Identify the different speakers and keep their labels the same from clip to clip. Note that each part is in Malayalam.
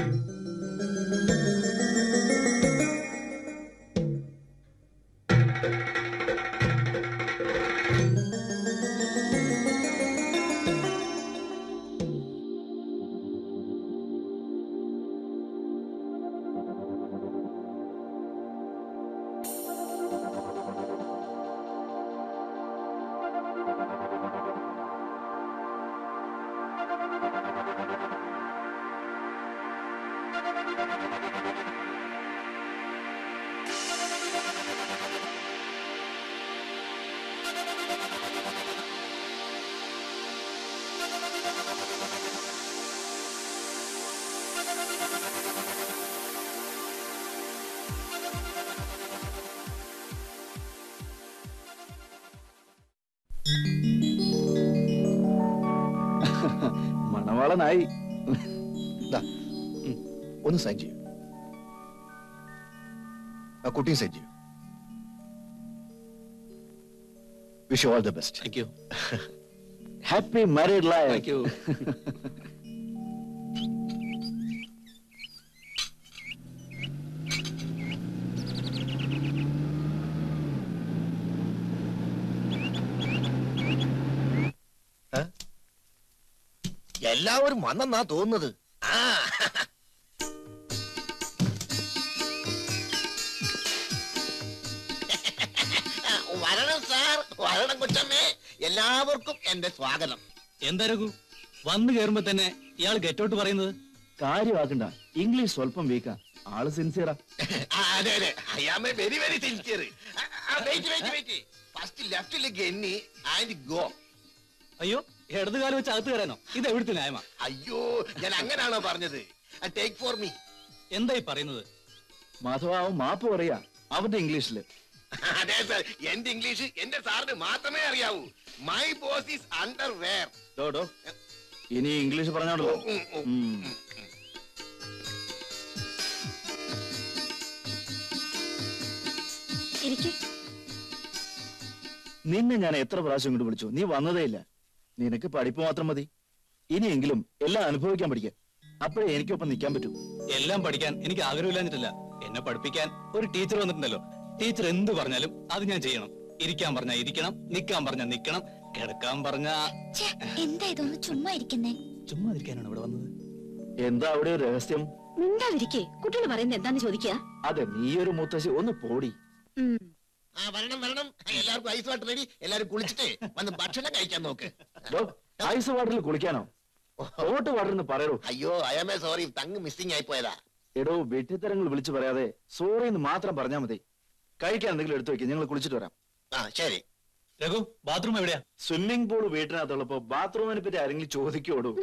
Speaker 1: മണവാളനായി
Speaker 2: ദാ, ഉം, ഒന്ന് സൈൻ ചെയ്യൂ ആ കുട്ടിയും സൈൻ ചെയ്യൂ wish all the best
Speaker 3: thank you
Speaker 1: happy married life
Speaker 3: thank you
Speaker 2: എല്ലാവരും വന്നെന്നാ തോന്നുന്നത് ആ വരണം സാർ വരണം കൊച്ചമ്മേ എല്ലാവർക്കും എന്റെ സ്വാഗതം
Speaker 3: എന്താ രഘു വന്നു കയറുമ്പോ തന്നെ ഇയാൾ ഗെറ്റൗട്ട് പറയുന്നത്
Speaker 1: കാര്യമാക്കണ്ട ഇംഗ്ലീഷ് സ്വല്പം വീക്കാ ആള് സിൻസിയറാ
Speaker 2: ആ, അതെ അതെ I am a very very sincere wait wait wait first ലെഫ്റ്റിൽ ഗെന്നി ആൻഡ് ഗോ
Speaker 3: അയ്യോ ഇടത് കാലം വെച്ച് അകത്ത് കയറാനോ ഇത് എവിടുത്തെ ന്യായമാ
Speaker 2: അയ്യോ ഞാൻ അങ്ങനാണോ പറഞ്ഞത് ടേക്ക് ഫോർ മീ
Speaker 3: എന്തായി പറയുന്നത്
Speaker 1: മാധവാവും മാപ്പ് പറയാ അവന്റെ ഇംഗ്ലീഷില്
Speaker 2: അതെ സർ എന്റെ ഇംഗ്ലീഷ് എന്റെ സാറിന് മാത്രമേ അറിയാവൂ my boss is under where
Speaker 1: ഡോ ഡോ ഇനി ഇംഗ്ലീഷ് പറഞ്ഞോളൂ ഉം.
Speaker 4: ഇരിക്കെ
Speaker 1: നിന്നെ ഞാൻ എത്ര പ്രാവശ്യം ഇങ്ങോട്ട് വിളിച്ചു നീ വന്നതേ ഇല്ല നിനക്ക് പഠിപ്പ് മാത്രം മതി ഇനിയെങ്കിലും എല്ലാം അനുഭവിക്കാൻ പഠിക്കാം അപ്പോഴേ എനിക്കൊപ്പം നിൽക്കാൻ പറ്റൂ
Speaker 3: എല്ലാം പഠിക്കാൻ എനിക്ക് ആഗ്രഹമില്ലാഞ്ഞിട്ടല്ല എന്നെ പഠിപ്പിക്കാൻ ഒരു ടീച്ചർ വന്നിട്ടുണ്ടല്ലോ ടീച്ചർ എന്ത് പറഞ്ഞാലും അത് ഞാൻ ചെയ്യണം ഇരിക്കാൻ പറഞ്ഞാ ഇരിക്കണം നിക്കാൻ പറഞ്ഞാ നിക്കണം കിടക്കാൻ പറഞ്ഞാ
Speaker 4: ഛെ, എന്താ ഇതൊന്ന് ചുമ്മാ ഇരിക്കുന്നേ
Speaker 3: ചുമ്മാ ഇരിക്കാനാണ് ഇവിടെ വന്നത്
Speaker 1: എന്താ അവിടെ ഒരു രഹസ്യം
Speaker 4: മിണ്ടാതിരിക്കേ കുട്ടികൾ പറയുന്നത് എന്താന്ന് ചോദിക്കുക
Speaker 1: അതെ നീ ഒരു മുത്തശ്ശി ഒന്ന് പോടി
Speaker 2: ആ വരണം വരണം എല്ലാവർക്കും ഐസ് വാട്ടർ റെഡി എല്ലാവരും കുളിച്ചിട്ട് വന്ന് ഭക്ഷണം കഴിക്കാൻ നോക്ക്
Speaker 1: ഡോ, ഐസ് വാട്ടറിൽ കുളിക്കാനോ ഹോട്ട് വാട്ടർ എന്ന് പറയൂ
Speaker 2: അയ്യോ I'm a sorry tongue missing ആയി പോയതാ
Speaker 1: എടോ വെട്ടിത്തരങ്ങൾ വിളിച്ചു പറയാതെ സോറി എന്ന് മാത്രം പറഞ്ഞാൽ മതി കഴിക്കാൻ എന്തെങ്കിലും എടുത്തു വെക്കും ഞങ്ങൾ കുളിച്ചിട്ട് വരാം
Speaker 2: ആ ശരി
Speaker 3: രഘു ബാത്റൂം എവിടെയാ
Speaker 1: സ്വിമ്മിംഗ് പൂൾ വീട്ടിനകത്തുള്ളപ്പോ ബാത്റൂമിനെ പറ്റി ആരെങ്കിലും ചോദിക്കോടൂ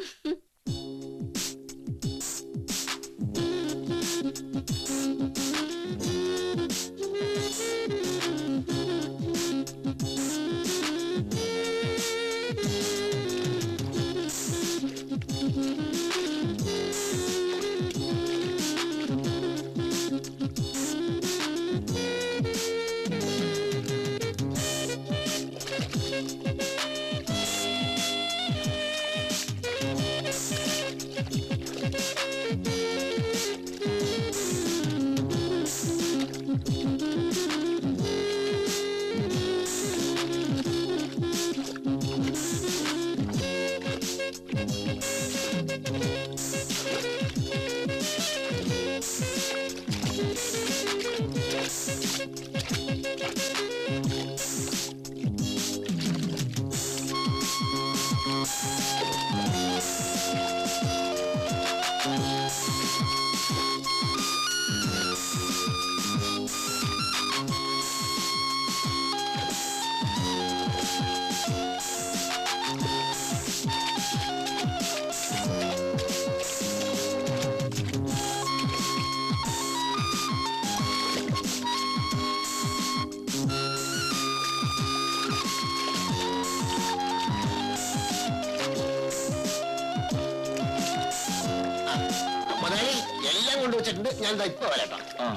Speaker 2: മുതലാളി എല്ലാം കൊണ്ടുവച്ചിട്ടുണ്ട് ഞാൻ ദാ ഇപ്പൊ വരാട്ടോ
Speaker 1: ആ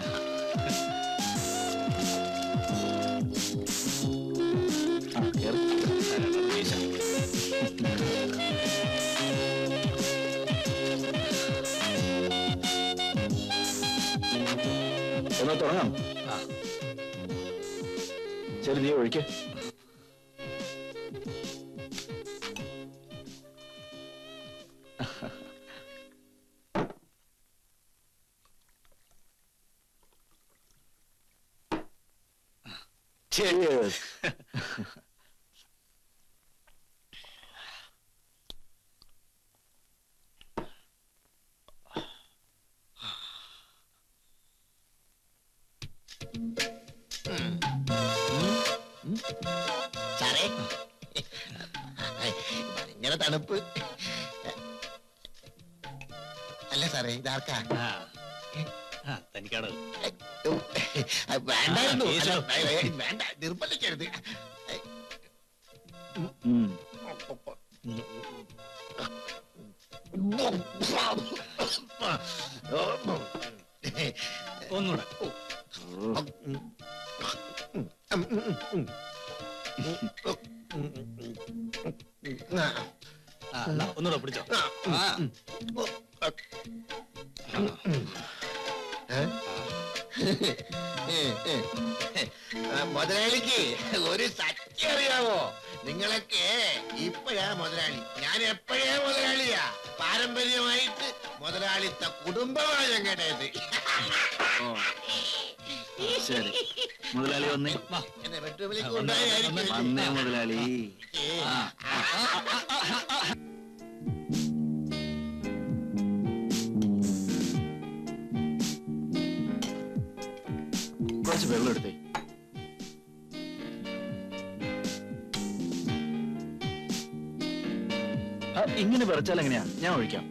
Speaker 1: ആ, കേറ്. എന്നാ തുടങ്ങാം
Speaker 3: ആ.
Speaker 1: ശരി നീ ഒഴിക്ക് Cheers.
Speaker 2: സാറേ ഇങ്ങനെ തണുപ്പ് അല്ല സാറേ ഇതാർക്കാ
Speaker 3: ആ. ആ, തനിക്കാണ്
Speaker 2: വേണ്ടായിരുന്നു
Speaker 3: ആ,
Speaker 2: അല്ല,
Speaker 3: ഈശോ.
Speaker 2: ഏ, ഏ, വേണ്ട നിർബന്ധിക്കരുത്
Speaker 1: ഉം.
Speaker 3: ഒന്നുകൂടെ ആ, എന്നാ, ഒന്നുകൂടെ പിടിച്ചോ ആ.
Speaker 2: മുതലാളിക്ക് ഒരു സത്യം അറിയാവോ നിങ്ങളൊക്കെ ഇപ്പോഴാ മുതലാളി ഞാൻ എപ്പോഴേ മുതലാളിയാ പാരമ്പര്യമായിട്ട് മുതലാളിത്ത കുടുംബമാണ് ഞങ്ങളുടേത്
Speaker 1: ഓ. ശരി മുതലാളി വന്നേ
Speaker 2: എന്നെ വെട്ടുവിളിക്ക്
Speaker 3: വന്നേ,
Speaker 2: ഉണ്ടായിരിക്കും
Speaker 1: വന്നേ മുതലാളി
Speaker 3: ആ.
Speaker 1: കുറച്ച് വെള്ളം എടുത്തേ ആ, ഇങ്ങനെ വിറച്ചാൽ എങ്ങനെയാ ഞാൻ ഒഴിക്കാം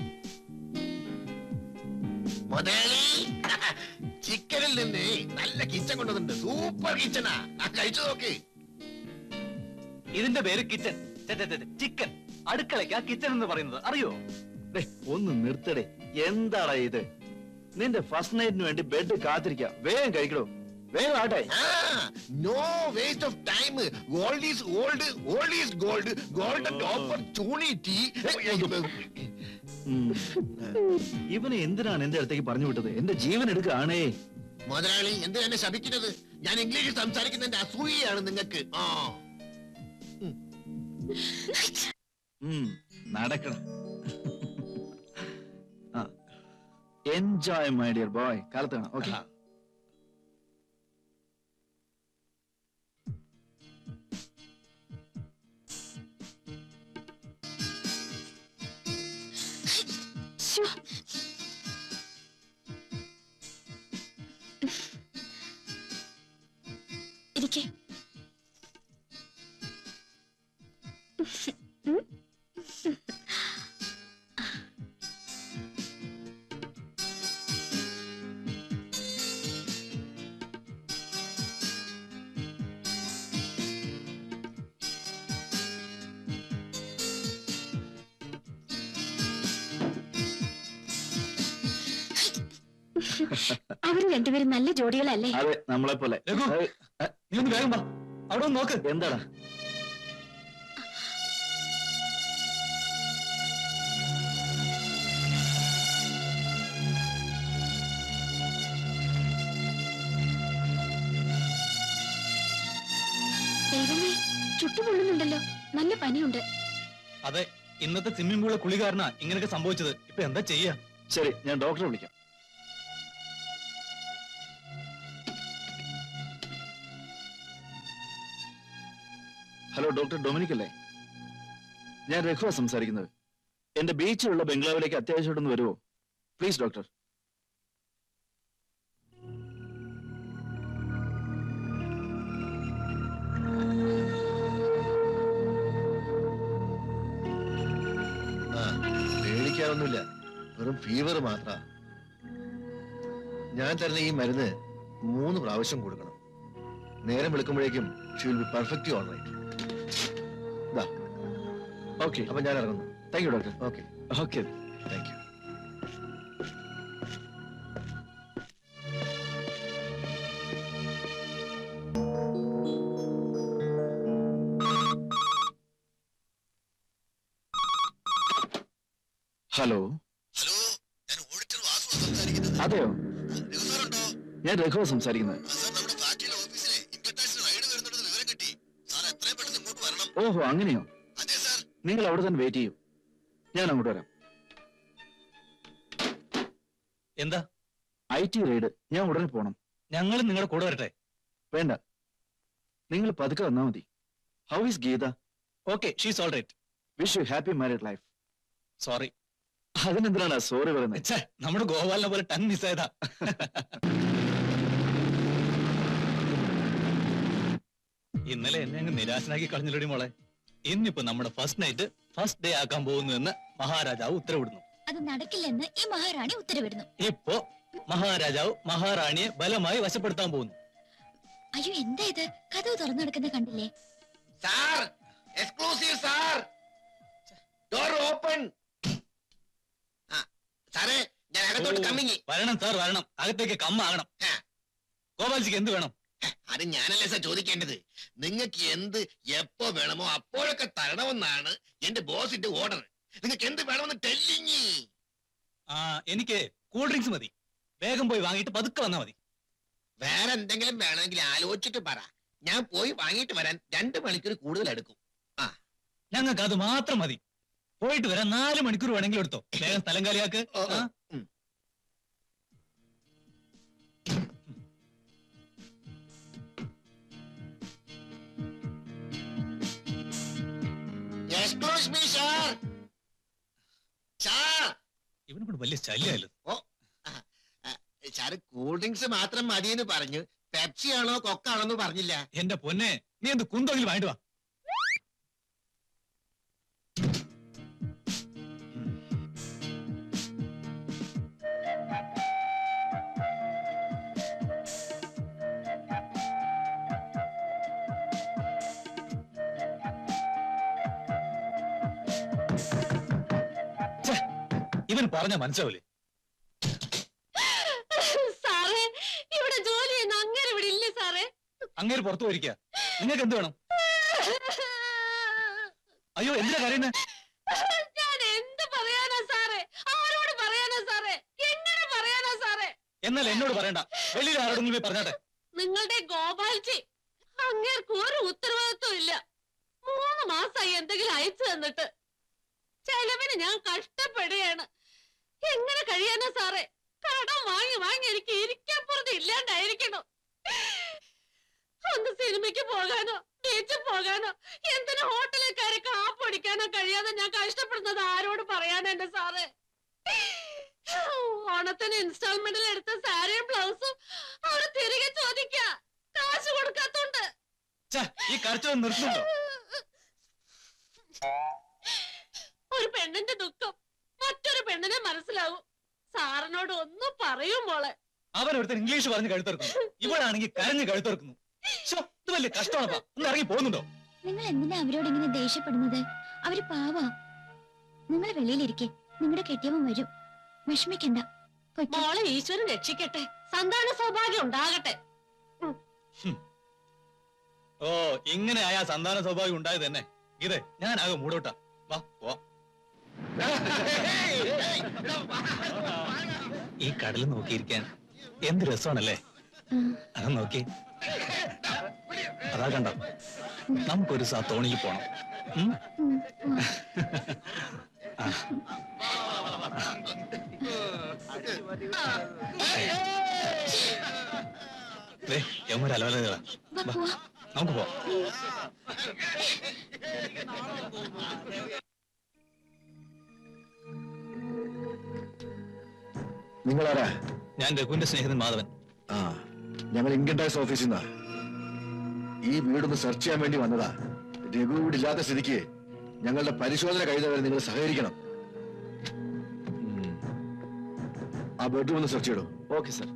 Speaker 2: മുതലാളി ചിക്കനിൽ നിന്ന് നല്ല കിച്ചൺ കൊണ്ടുവന്നിട്ടുണ്ട് സൂപ്പർ കിച്ചണാ ആ കഴിച്ചു നോക്ക്
Speaker 3: ഇതിന്റെ പേര് കിച്ചൺ ചിക്കൻ അടുക്കളയ്ക്ക് ആ കിച്ചൺ എന്ന് പറയുന്നത് അറിയോ
Speaker 1: ഡേ ഒന്ന് നിർത്തടേ എന്താടാ ഇത് നിന്റെ ഫസ്റ്റ് നൈറ്റിന് വേണ്ടി ബെഡ് കാത്തിരിക്കാം വേഗം കഴിക്കടോ വേഗം ആട്ടെ
Speaker 2: no waste of time gold is gold gold is gold gold opportunity
Speaker 1: ഉം. ഇവനെ എന്തിനാണ് എന്റെ അടുത്തേക്ക് പറഞ്ഞു വിട്ടത് എന്റെ ജീവൻ എടുക്കുകയാണേ
Speaker 2: മുതലാളി എന്തിനാ എന്നെ ശപിക്കുന്നത് ഞാൻ ഇംഗ്ലീഷിൽ സംസാരിക്കുന്നതിന്റെ അസൂയയാണ് നിങ്ങൾക്ക് ആ
Speaker 1: ഉം, നടക്കണം എൻജോയ് മൈ ഡിയർ ബോയ് കാലത്ത് കാണാം ഓക്കെ
Speaker 3: ആ.
Speaker 4: ശ്ശോ. ഇരിക്കെ അവര് രണ്ടുപേരും നല്ല ജോഡികളല്ലേ
Speaker 1: അതെ നമ്മളെ പോലെ
Speaker 3: രഘു. നീ ഒന്ന് വേഗം വാ അവിടെ ഒന്ന് നോക്ക്
Speaker 1: എന്താടാ
Speaker 4: ദൈവമേ ചുട്ടുപൊള്ളുന്നുണ്ടല്ലോ നല്ല പനിയുണ്ട്
Speaker 3: അതെ ഇന്നത്തെ സ്വിമ്മിംഗ് പൂളിലെ കുളി കാരണ ഇങ്ങനെയൊക്കെ സംഭവിച്ചത് ഇപ്പൊ എന്താ ചെയ്യാ
Speaker 1: ശരി ഞാൻ ഡോക്ടറെ വിളിക്കാം ഹലോ ഡോക്ടർ ഡൊമിനിക് അല്ലേ ഞാൻ രഘുവ സംസാരിക്കുന്നത് എന്റെ ബീച്ചിലുള്ള ബംഗ്ലാവിലേക്ക് അത്യാവശ്യമായിട്ടൊന്ന് വരുമോ പ്ലീസ് ഡോക്ടർ
Speaker 2: ആ, പേടിക്കാനൊന്നുമില്ല വെറും ഫീവർ മാത്ര ഞാൻ തരുന്ന ഈ മരുന്ന് മൂന്ന് പ്രാവശ്യം കൊടുക്കണം നേരം വിളിക്കുമ്പോഴേക്കും she will be perfectly all right ഇതാ
Speaker 1: ഓക്കെ
Speaker 2: അപ്പൊ ഞാൻ ഇറങ്ങുന്നു
Speaker 1: thank you doctor
Speaker 2: okay
Speaker 1: okay
Speaker 2: thank you
Speaker 1: hello
Speaker 2: hello ഞാൻ ഓഡിറ്റർ വാസു സംസാരിക്കുന്നത്
Speaker 1: അതെയോ
Speaker 2: രഘുസാറുണ്ടോ
Speaker 1: ഞാൻ രഘുവ സംസാരിക്കുന്നത്
Speaker 2: നമ്മുടെ ഫാക്ടറിയിലെ ഓഫീസിലെ ഇൻകം ടാക്സ് റൈഡ് വരുന്നുണ്ടെന്ന് വിവരം കിട്ടി സാർ എത്രയും പെട്ടെന്ന് ഇങ്ങോട്ട് വരണം
Speaker 1: ഓഹോ അങ്ങനെയോ
Speaker 2: അതെ സാർ
Speaker 1: നിങ്ങൾ അവിടെ തന്നെ വെയിറ്റ് ചെയ്യൂ ഞാൻ അങ്ങോട്ട് വരാം
Speaker 3: എന്താ
Speaker 1: ഐ ടി റെയ്ഡ് ഞാൻ ഉടനെ പോണം
Speaker 3: ഞങ്ങൾ നിങ്ങളുടെ കൂടെ വരട്ടെ
Speaker 1: വേണ്ട നിങ്ങൾ പതുക്കെ വന്നാൽ മതി how is Geetha
Speaker 3: okay she's all right
Speaker 1: wish you happy married life
Speaker 3: sorry
Speaker 1: അതിനെന്തിനാണ് സോറി പറയുന്നത്
Speaker 3: നമ്മുടെ ഗോപാലിനെ പോലെ ടൺ മിസ്സായതാ ഇന്നലെ എന്നെ അങ്ങ് നിരാശനാക്കി കളഞ്ഞില്ലടി മോളെ ഇന്നിപ്പോ നമ്മുടെ ഫസ്റ്റ് നൈറ്റ് ഫസ്റ്റ് ഡേ ആക്കാൻ പോകുന്നു എന്ന് മഹാരാജാവ് ഉത്തരവിടുന്നു
Speaker 4: അത് നടക്കില്ലെന്ന് ഈ മഹാറാണി ഉത്തരവിടുന്നു
Speaker 3: ഇപ്പോ മഹാരാജാവ് മഹാറാണിയെ ബലമായി വശപ്പെടുത്താൻ പോകുന്നു
Speaker 4: അയ്യോ എന്താ ഇത് കഥവ് തുറന്നു നടക്കുന്ന കണ്ടില്ലേ
Speaker 2: sir exclusive sir door open സാറേ ഞാൻ അകത്തോട്ട് കമ്മിങ്
Speaker 3: വരണം സാർ വരണം അകത്തേക്ക് കമ്മാകണം
Speaker 2: ആ.
Speaker 3: ഗോപാൽജിക്ക് എന്ത് വേണം
Speaker 2: അത് ഞാനല്ലേ സാർ ചോദിക്കേണ്ടത് നിങ്ങൾക്ക് എന്ത് എപ്പോ വേണമോ അപ്പോഴൊക്കെ തരണമെന്നാണ് എന്റെ ബോസിന്റെ ഓർഡർ നിങ്ങൾക്ക് എന്ത് വേണമെന്ന് ടെല്ലിങ്ങി
Speaker 3: ആ എനിക്ക് കൂൾ ഡ്രിങ്ക്സ് മതി വേഗം പോയി വാങ്ങിയിട്ട് പതുക്കെ വന്നാ മതി
Speaker 2: വേറെ എന്തെങ്കിലും വേണമെങ്കിൽ ആലോചിച്ചിട്ട് പറ ഞാൻ പോയി വാങ്ങിയിട്ട് വരാൻ രണ്ട് മണിക്കൂർ കൂടുതൽ എടുക്കും
Speaker 3: ഞങ്ങൾക്ക് അത് മാത്രം മതി പോയിട്ട് വരാൻ നാല് മണിക്കൂർ വേണമെങ്കിലും എടുത്തോ വേഗം സ്ഥലം കാലിയാക്ക്
Speaker 2: ഓ, ഓ.
Speaker 3: ആ?
Speaker 2: എക്സ്ക്യൂസ് മീ സാർ സാർ
Speaker 3: ഇവനെ കൊണ്ട് വലിയ ശല്യമായല്ലോ
Speaker 2: സാറ് കൂൾ ഡ്രിങ്ക്സ് മാത്രം മതിയെന്ന് പറഞ്ഞു പെപ്സി ആണോ കൊക്കാണോ എന്ന് പറഞ്ഞില്ല
Speaker 3: എന്റെ പൊന്നെ നീ എന്ത് കുന്തെങ്കിലും വാങ്ങിട്ട് വാ ഛെ, ഇവൻ പറഞ്ഞ മനസ്സിലാവില്ലേ
Speaker 5: സാറേ ഇവിടെ ജോലി ചെയ്യുന്ന അങ്ങനെ ഇവിടെ ഇല്ലേ സാറേ
Speaker 3: അങ്ങേര് പുറത്തു പോയിരിക്കുക നിങ്ങൾക്ക് എന്ത് വേണം അയ്യോ എന്തിനാ കരയുന്നത്
Speaker 5: ഞാൻ എന്ത് പറയാനാ സാറേ ആരോട് പറയാനാ സാറേ എങ്ങനെ പറയാനാ സാറേ
Speaker 3: എന്നാൽ എന്നോട് പറയണ്ട വെളിയിൽ ആരോടെങ്കിലും പോയി പറഞ്ഞാട്ടെ
Speaker 5: നിങ്ങളുടെ ഗോപാൽജി അങ്ങേർക്ക് ഒരു ഉത്തരവാദിത്വം ഇല്ല മൂന്ന് മാസമായി എന്തെങ്കിലും അയച്ചു തന്നിട്ട് ചെലവിന് ഞാൻ കഷ്ടപ്പെടുകയാണ് എങ്ങനെ കഴിയാനാ സാറേ കടം വാങ്ങി വാങ്ങി എനിക്ക് ഇരിക്കാൻ പുറത്ത് ഇല്ലാണ്ടായിരിക്കണം ഒന്ന് സിനിമയ്ക്ക് പോകാനോ ബീച്ചിൽ പോകാനോ എന്തിനു ഹോട്ടലിൽ കയറി കാപ്പൊടിക്കാനോ കഴിയാതെ ഞാൻ കഷ്ടപ്പെടുന്നത് ആരോട് പറയാനോ എന്റെ സാറേ ഓണത്തിന് ഇൻസ്റ്റാൾമെന്റിൽ എടുത്ത സാരിയും ബ്ലൗസും അവര് തിരികെ ചോദിക്ക കാശ് കൊടുക്കാത്തോണ്ട്
Speaker 3: ഛെ, ഈ കരച്ചത് നിർത്തുന്നുണ്ടോ
Speaker 5: ഒരു പെണ്ണിന്റെ ദുഃഖം മറ്റൊരു പെണ്ണിനെ മനസ്സിലാവും സാറിനോട് ഒന്നും പറയും മോളെ
Speaker 3: അവൻ ഒരുത്തൻ ഇംഗ്ലീഷ് പറഞ്ഞ് കഴുത്തിറക്കുന്നു ഇവളാണെങ്കിൽ കരഞ്ഞ് കഴുത്തിറക്കുന്നു ശ്ശോ, ഇത് വലിയ കഷ്ടമാണപ്പാ ഒന്ന് ഇറങ്ങി പോകുന്നുണ്ടോ
Speaker 4: നിങ്ങൾ എന്തിനാ അവരോട് ഇങ്ങനെ ദേഷ്യപ്പെടുന്നത് അവര് പാവാ നിങ്ങൾ വെളിയിലിരിക്കെ നിങ്ങളുടെ കെട്ടിയവൻ വരും വിഷമിക്കണ്ട പൊയ്ക്കോ.
Speaker 5: മോളെ ഈശ്വരൻ രക്ഷിക്കട്ടെ സന്താന സൗഭാഗ്യം ഉണ്ടാകട്ടെ
Speaker 3: ഓ ഇങ്ങനെ ആയാ സന്താന സൗഭാഗ്യം ഉണ്ടായത് തന്നെ ഇതേ ഞാൻ ആകെ മൂടോട്ടാ വാ വാ ഈ കടൽ നോക്കിയിരിക്കാൻ എന്ത് രസമാണല്ലേ
Speaker 4: ഉം.
Speaker 3: അത് നോക്കി അതാ കണ്ട നമുക്കൊരു സാ തോണിയിൽ പോണം ഉം?
Speaker 4: ഉം, ഉം.
Speaker 3: ആ. ദേ, യമുന അലവലകളാ
Speaker 4: വാ, പോവാം.
Speaker 3: നമുക്ക് പോവാം
Speaker 2: നിങ്ങളാരാ
Speaker 3: ഞാൻ രഘുവിന്റെ സ്നേഹിതൻ മാധവൻ
Speaker 2: ആ ഞങ്ങൾ ഇൻകം ടാക്സ് ഓഫീസിൽ നിന്നാ ഈ വീടൊന്ന് സെർച്ച് ചെയ്യാൻ വേണ്ടി വന്നതാ രഘു ഇവിടെ ഇല്ലാത്ത സ്ഥിതിക്ക് ഞങ്ങളുടെ പരിശോധന കഴിയുന്നവരെ നിങ്ങൾ സഹകരിക്കണം ഉം. ആ ബെഡ്റൂം ഒന്ന് സെർച്ച് ചെയ്യണം
Speaker 1: ഓക്കെ സർ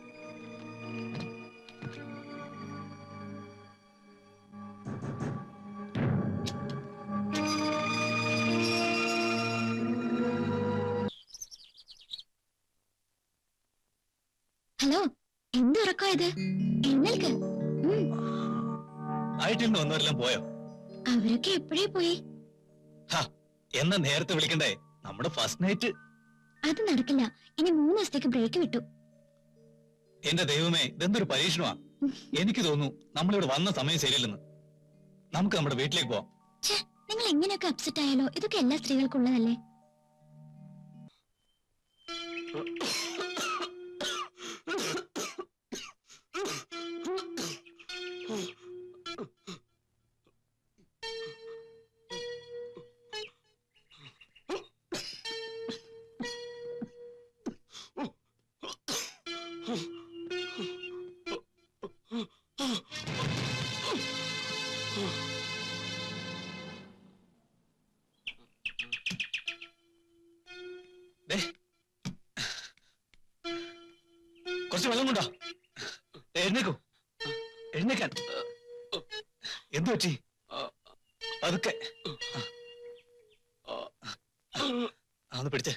Speaker 4: ഹലോ എന്ത് ഉറക്കാ ഇത് എഴുന്നേൽക്ക് ഉം.
Speaker 3: ഐറ്റിൽ നിന്ന് വന്നവരെല്ലാം പോയോ
Speaker 4: അവരൊക്കെ എപ്പോഴേ പോയി
Speaker 3: ഹാ എന്നാ നേരത്തെ വിളിക്കണ്ടേ നമ്മുടെ ഫസ്റ്റ് നൈറ്റ്
Speaker 4: അത് നടക്കില്ല ഇനി മൂന്ന് ദിവസത്തേക്ക് ബ്രേക്ക് വിട്ടു
Speaker 3: എന്റെ ദൈവമേ ഇതെന്തൊരു പരീക്ഷണമാ എനിക്ക് തോന്നുന്നു നമ്മളിവിടെ വന്ന സമയം ശരിയല്ലെന്ന് നമുക്ക് നമ്മുടെ വീട്ടിലേക്ക് പോവാം
Speaker 4: ഛേ നിങ്ങൾ എങ്ങനെയൊക്കെ അപ്സെറ്റ് ആയാലോ ഇതൊക്കെ എല്ലാ സ്ത്രീകൾക്കും ഉള്ളതല്ലേ
Speaker 3: ദേ. കുറച്ച് വെള്ളം കൊണ്ടോ എഴുന്നേക്കൂ എഴുന്നേക്കാൻ എന്തു പറ്റി അതൊക്കെ ഒന്ന് പിടിച്ചേ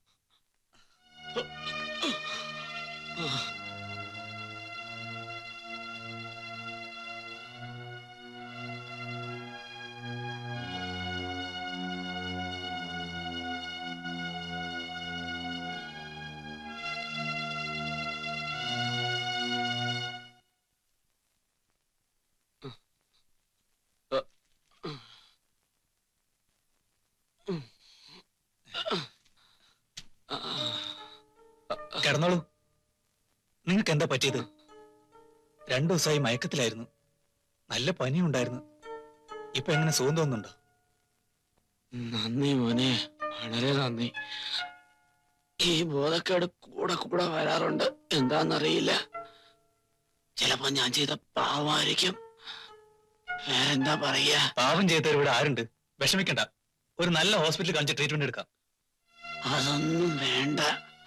Speaker 3: കിടന്നോളൂ നിങ്ങൾക്ക് എന്താ പറ്റിയത് രണ്ടു ദിവസമായി മയക്കത്തിലായിരുന്നു നല്ല പനിയും ഉണ്ടായിരുന്നു ഇപ്പൊ എങ്ങനെ സുഖം തോന്നുന്നുണ്ടോ
Speaker 6: നന്ദി മോനെ വളരെ നന്ദി ഈ ബോധക്കേട് കൂടെ കൂടെ വരാറുണ്ട് എന്താന്നറിയില്ല ചിലപ്പോ ഞാൻ ചെയ്ത പാവമായിരിക്കും വേറെന്താ പറയാ
Speaker 3: പാവം ചെയ്തവർ ഇവിടെ ആരുണ്ട് വിഷമിക്കണ്ട ഒരു നല്ല ഹോസ്പിറ്റലിൽ കാണിച്ച് ട്രീറ്റ്മെന്റ് എടുക്കാം
Speaker 6: അതൊന്നും വേണ്ട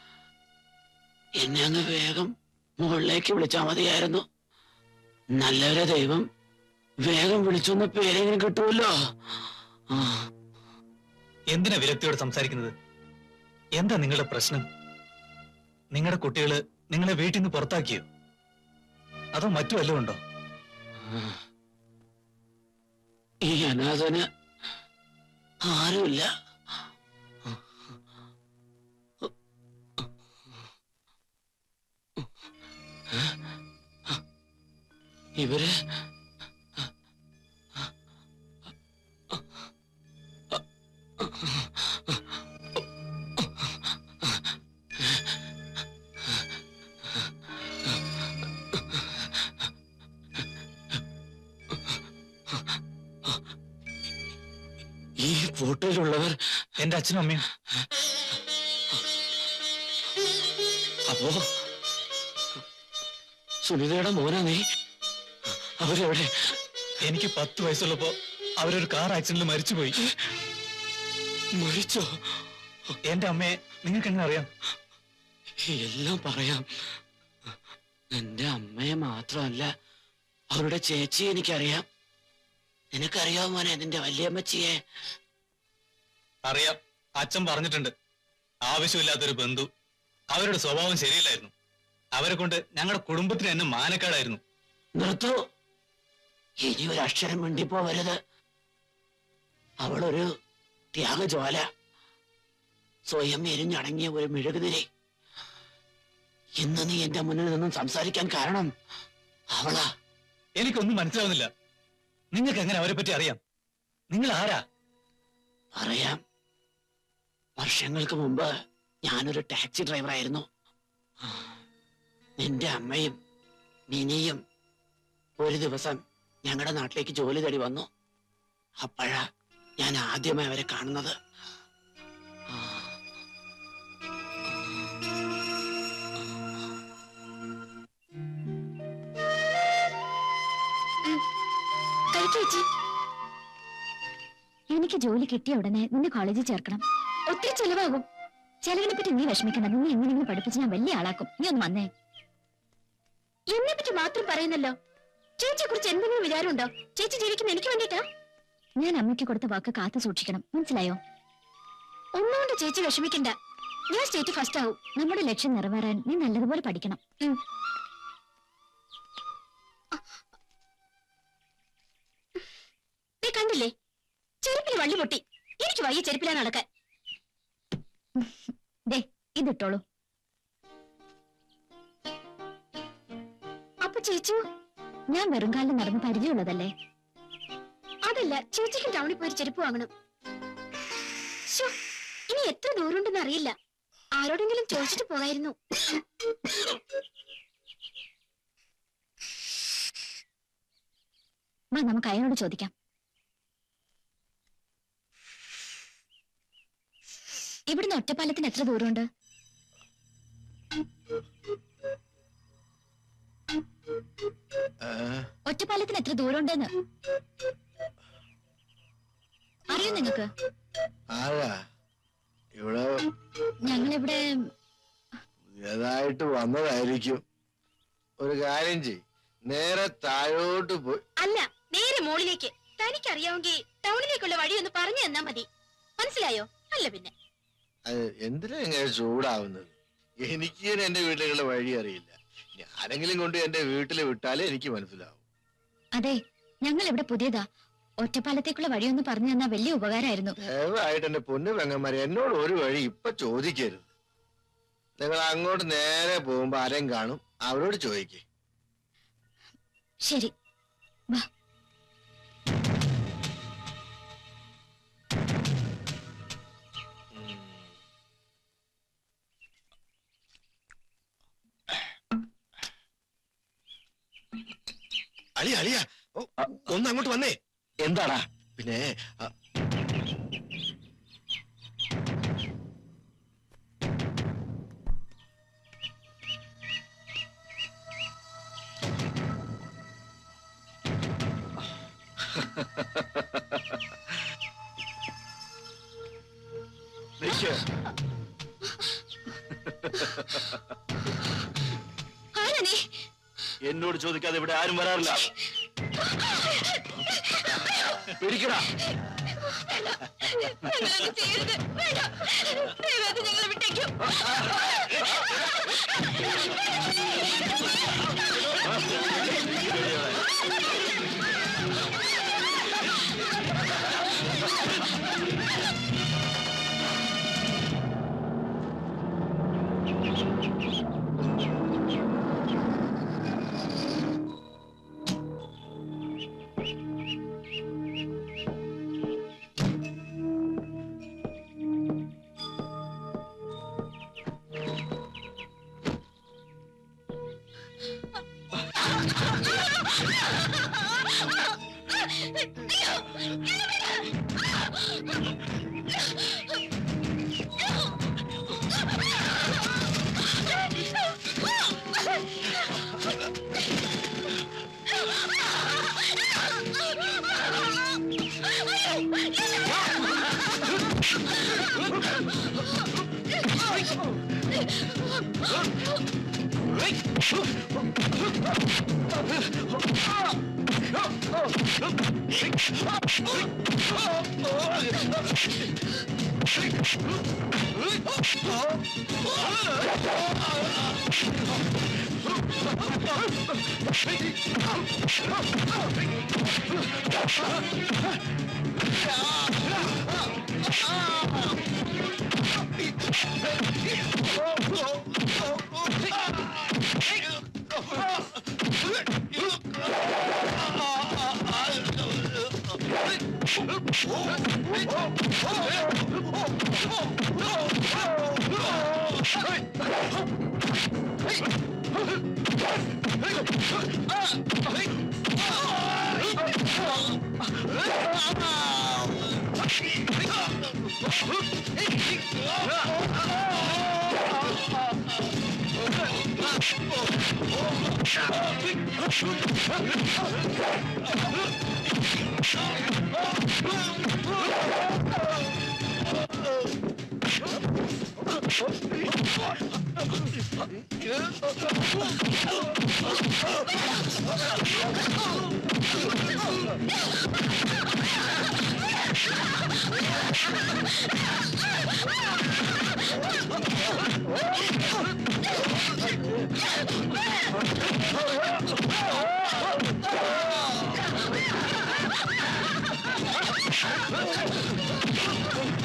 Speaker 6: എന്നെ അങ്ങ് വേഗം മുകളിലേക്ക് വിളിച്ചാ മതിയായിരുന്നു നല്ലൊരു ദൈവം വേഗം വിളിച്ചൊന്ന പേരെങ്കിലും കിട്ടുമല്ലോ ആ
Speaker 3: എന്തിനാ വിരക്തിയോട് സംസാരിക്കുന്നത് എന്താ നിങ്ങളുടെ പ്രശ്നം നിങ്ങളുടെ കുട്ടികള് നിങ്ങളെ വീട്ടിൽ നിന്ന് പുറത്താക്കിയോ അതോ മറ്റു വല്ലതും ഉണ്ടോ
Speaker 6: ഈ അനാഥന് ആരുമില്ല ഇവര് ഈ ഫോട്ടോയിലുള്ളവർ
Speaker 3: എന്റെ അച്ഛനും അമ്മയും
Speaker 6: അപ്പോ സുനിതയുടെ മോനാ നീ അവരെവിടെ
Speaker 3: എനിക്ക് പത്ത് വയസ്സുള്ളപ്പോ അവരൊരു കാർ ആക്സിഡന്റിൽ മരിച്ചുപോയി
Speaker 6: മരിച്ചോ
Speaker 3: എന്റെ അമ്മയെ നിങ്ങൾക്ക് എങ്ങനെ അറിയാം
Speaker 6: എല്ലാം പറയാം എന്റെ അമ്മയെ മാത്രമല്ല അവരുടെ ചേച്ചിയെ എനിക്കറിയാം നിനക്കറിയാമോ മോനെ നിന്റെ വല്യമ്മച്ചിയെ
Speaker 3: അറിയാം അച്ഛൻ പറഞ്ഞിട്ടുണ്ട് ആവശ്യമില്ലാത്തൊരു ബന്ധു അവരുടെ സ്വഭാവം ശരിയില്ലായിരുന്നു അവരെ കൊണ്ട് ഞങ്ങളുടെ കുടുംബത്തിന് തന്നെ മാനക്കേടായിരുന്നു
Speaker 6: നിർത്തൂ ഇനി ഒരു അക്ഷരം മിണ്ടിപ്പോവരുത് അവളൊരു ത്യാഗജ്വാല സ്വയം എരിഞ്ഞടങ്ങിയ ഒരു മെഴുകുതിരി ഇന്ന് നീ എന്റെ മുന്നിൽ നിന്നും സംസാരിക്കാൻ കാരണം അവളാ
Speaker 3: എനിക്കൊന്നും മനസ്സിലാവുന്നില്ല നിങ്ങൾക്ക് എങ്ങനെ അവരെ പറ്റി അറിയാം നിങ്ങൾ ആരാ
Speaker 6: അറിയാം വർഷങ്ങൾക്ക് മുമ്പ് ഞാനൊരു ടാക്സി ഡ്രൈവറായിരുന്നു നിന്റെ അമ്മയും മിനിയും ഒരു ദിവസം ഞങ്ങളുടെ നാട്ടിലേക്ക് ജോലി തേടി വന്നു അപ്പോഴാ ഞാൻ ആദ്യമായി അവരെ കാണുന്നത് ആ.
Speaker 4: കഴിക്കു ചേച്ചി എനിക്ക് ജോലി കിട്ടിയ ഉടനെ നിന്നെ കോളേജിൽ ചേർക്കണം ഒത്തിരി ചെലവാകും ചെലവിനെ പറ്റി നീ വിഷമിക്കണ്ട നിന്നെ എങ്ങനെയെങ്കിലും പഠിപ്പിച്ച് ഞാൻ വലിയ ആളാക്കും നീ ഒന്ന് വന്നേ എന്നെ പറ്റി മാത്രം പറയുന്നല്ലോ ചേച്ചിയെ കുറിച്ച് എന്തെങ്കിലും വിചാരമുണ്ടോ ചേച്ചി ജീവിക്കുന്ന എനിക്ക് വേണ്ടിട്ടാ ഞാൻ അമ്മയ്ക്ക് കൊടുത്ത വാക്ക് കാത്തു സൂക്ഷിക്കണം മനസ്സിലായോ ഒന്നുകൊണ്ട് ചേച്ചി വിഷമിക്കണ്ട ഞാൻ സ്റ്റേറ്റ് ഫസ്റ്റ് ആവും നമ്മുടെ ലക്ഷ്യം നിറവേറാൻ നീ നല്ലതുപോലെ പഠിക്കണം ഉം. നീ കണ്ടില്ലേ ചെരുപ്പിൽ വള്ളി പൊട്ടി എനിക്ക് വയ്യ ചെരുപ്പിലാ നടക്കാൻ ദേ ഇതിട്ടോളൂ ചേച്ചു ഞാൻ വെറും കാലിൽ നടന്ന് പരിചയമുള്ളതല്ലേ അതല്ല ചേച്ചിക്ക് ടൗണിൽ പോയി ഒരു ചെരുപ്പ് വാങ്ങണം ശ്ശോ, ഇനി എത്ര ദൂരമുണ്ടെന്ന് അറിയില്ല ആരോടെങ്കിലും ചോദിച്ചിട്ട് പോകായിരുന്നു വാ നമുക്ക് അയാളോട് ചോദിക്കാം ഇവിടുന്ന് ഒറ്റപ്പാലത്തിന് എത്ര ദൂരമുണ്ട്
Speaker 2: ഏ?
Speaker 4: ഒറ്റപ്പാലത്തിന് എത്ര ദൂരമുണ്ടെന്ന് അറിയോ നിങ്ങക്ക്
Speaker 2: ആരാ ഇവിടെ
Speaker 4: ഞങ്ങളിവിടെ
Speaker 2: പുതിയതായിട്ട് വന്നതായിരിക്കും ഒരു കാര്യം ചെയ് നേരെ താഴോട്ട് പോയി
Speaker 4: അല്ല നേരെ മോളിലേക്ക് തനിക്കറിയാമെങ്കിൽ ടൗണിലേക്കുള്ള വഴി ഒന്ന് പറഞ്ഞു തന്നാ മതി മനസ്സിലായോ അല്ല പിന്നെ
Speaker 2: അത് എന്തിനാ ഇങ്ങനെ ചൂടാവുന്നത് എനിക്ക് എന്റെ വീട്ടിലേക്കുള്ള വഴി അറിയില്ല ഇനി ആരെങ്കിലും കൊണ്ട് എന്റെ വീട്ടിൽ വിട്ടാലേ എനിക്ക് മനസ്സിലാവും
Speaker 4: അതെ ഞങ്ങൾ ഇവിടെ പുതിയതാ ഒറ്റപ്പാലത്തേക്കുള്ള വഴിയൊന്ന് പറഞ്ഞു തന്നാ വലിയ ഉപകാരമായിരുന്നു
Speaker 2: ദയവായിട്ട് എന്റെ പൊന്നു പെങ്ങന്മാരെ എന്നോട് ഒരു വഴി ഇപ്പൊ ചോദിക്കരുത് നിങ്ങൾ അങ്ങോട്ട് നേരെ പോകുമ്പോ ആരെയും കാണും അവരോട് ചോദിക്കേ
Speaker 4: ശരി വാ
Speaker 2: അളിയ അളിയ ഓ, ഒന്ന് അങ്ങോട്ട് വന്നേ
Speaker 1: എന്താടാ
Speaker 2: പിന്നെ ആ,
Speaker 1: നിക്ക്.
Speaker 4: ആരാ നീ
Speaker 1: എന്നോട് ചോദിക്കാതെ ഇവിടെ ആരും വരാറില്ല പിടിക്കടാ
Speaker 4: നിങ്ങളൊന്നും ചെയ്യരുത് വേണ്ട ദയവായി ഞങ്ങളെ വിട്ടേക്കൂ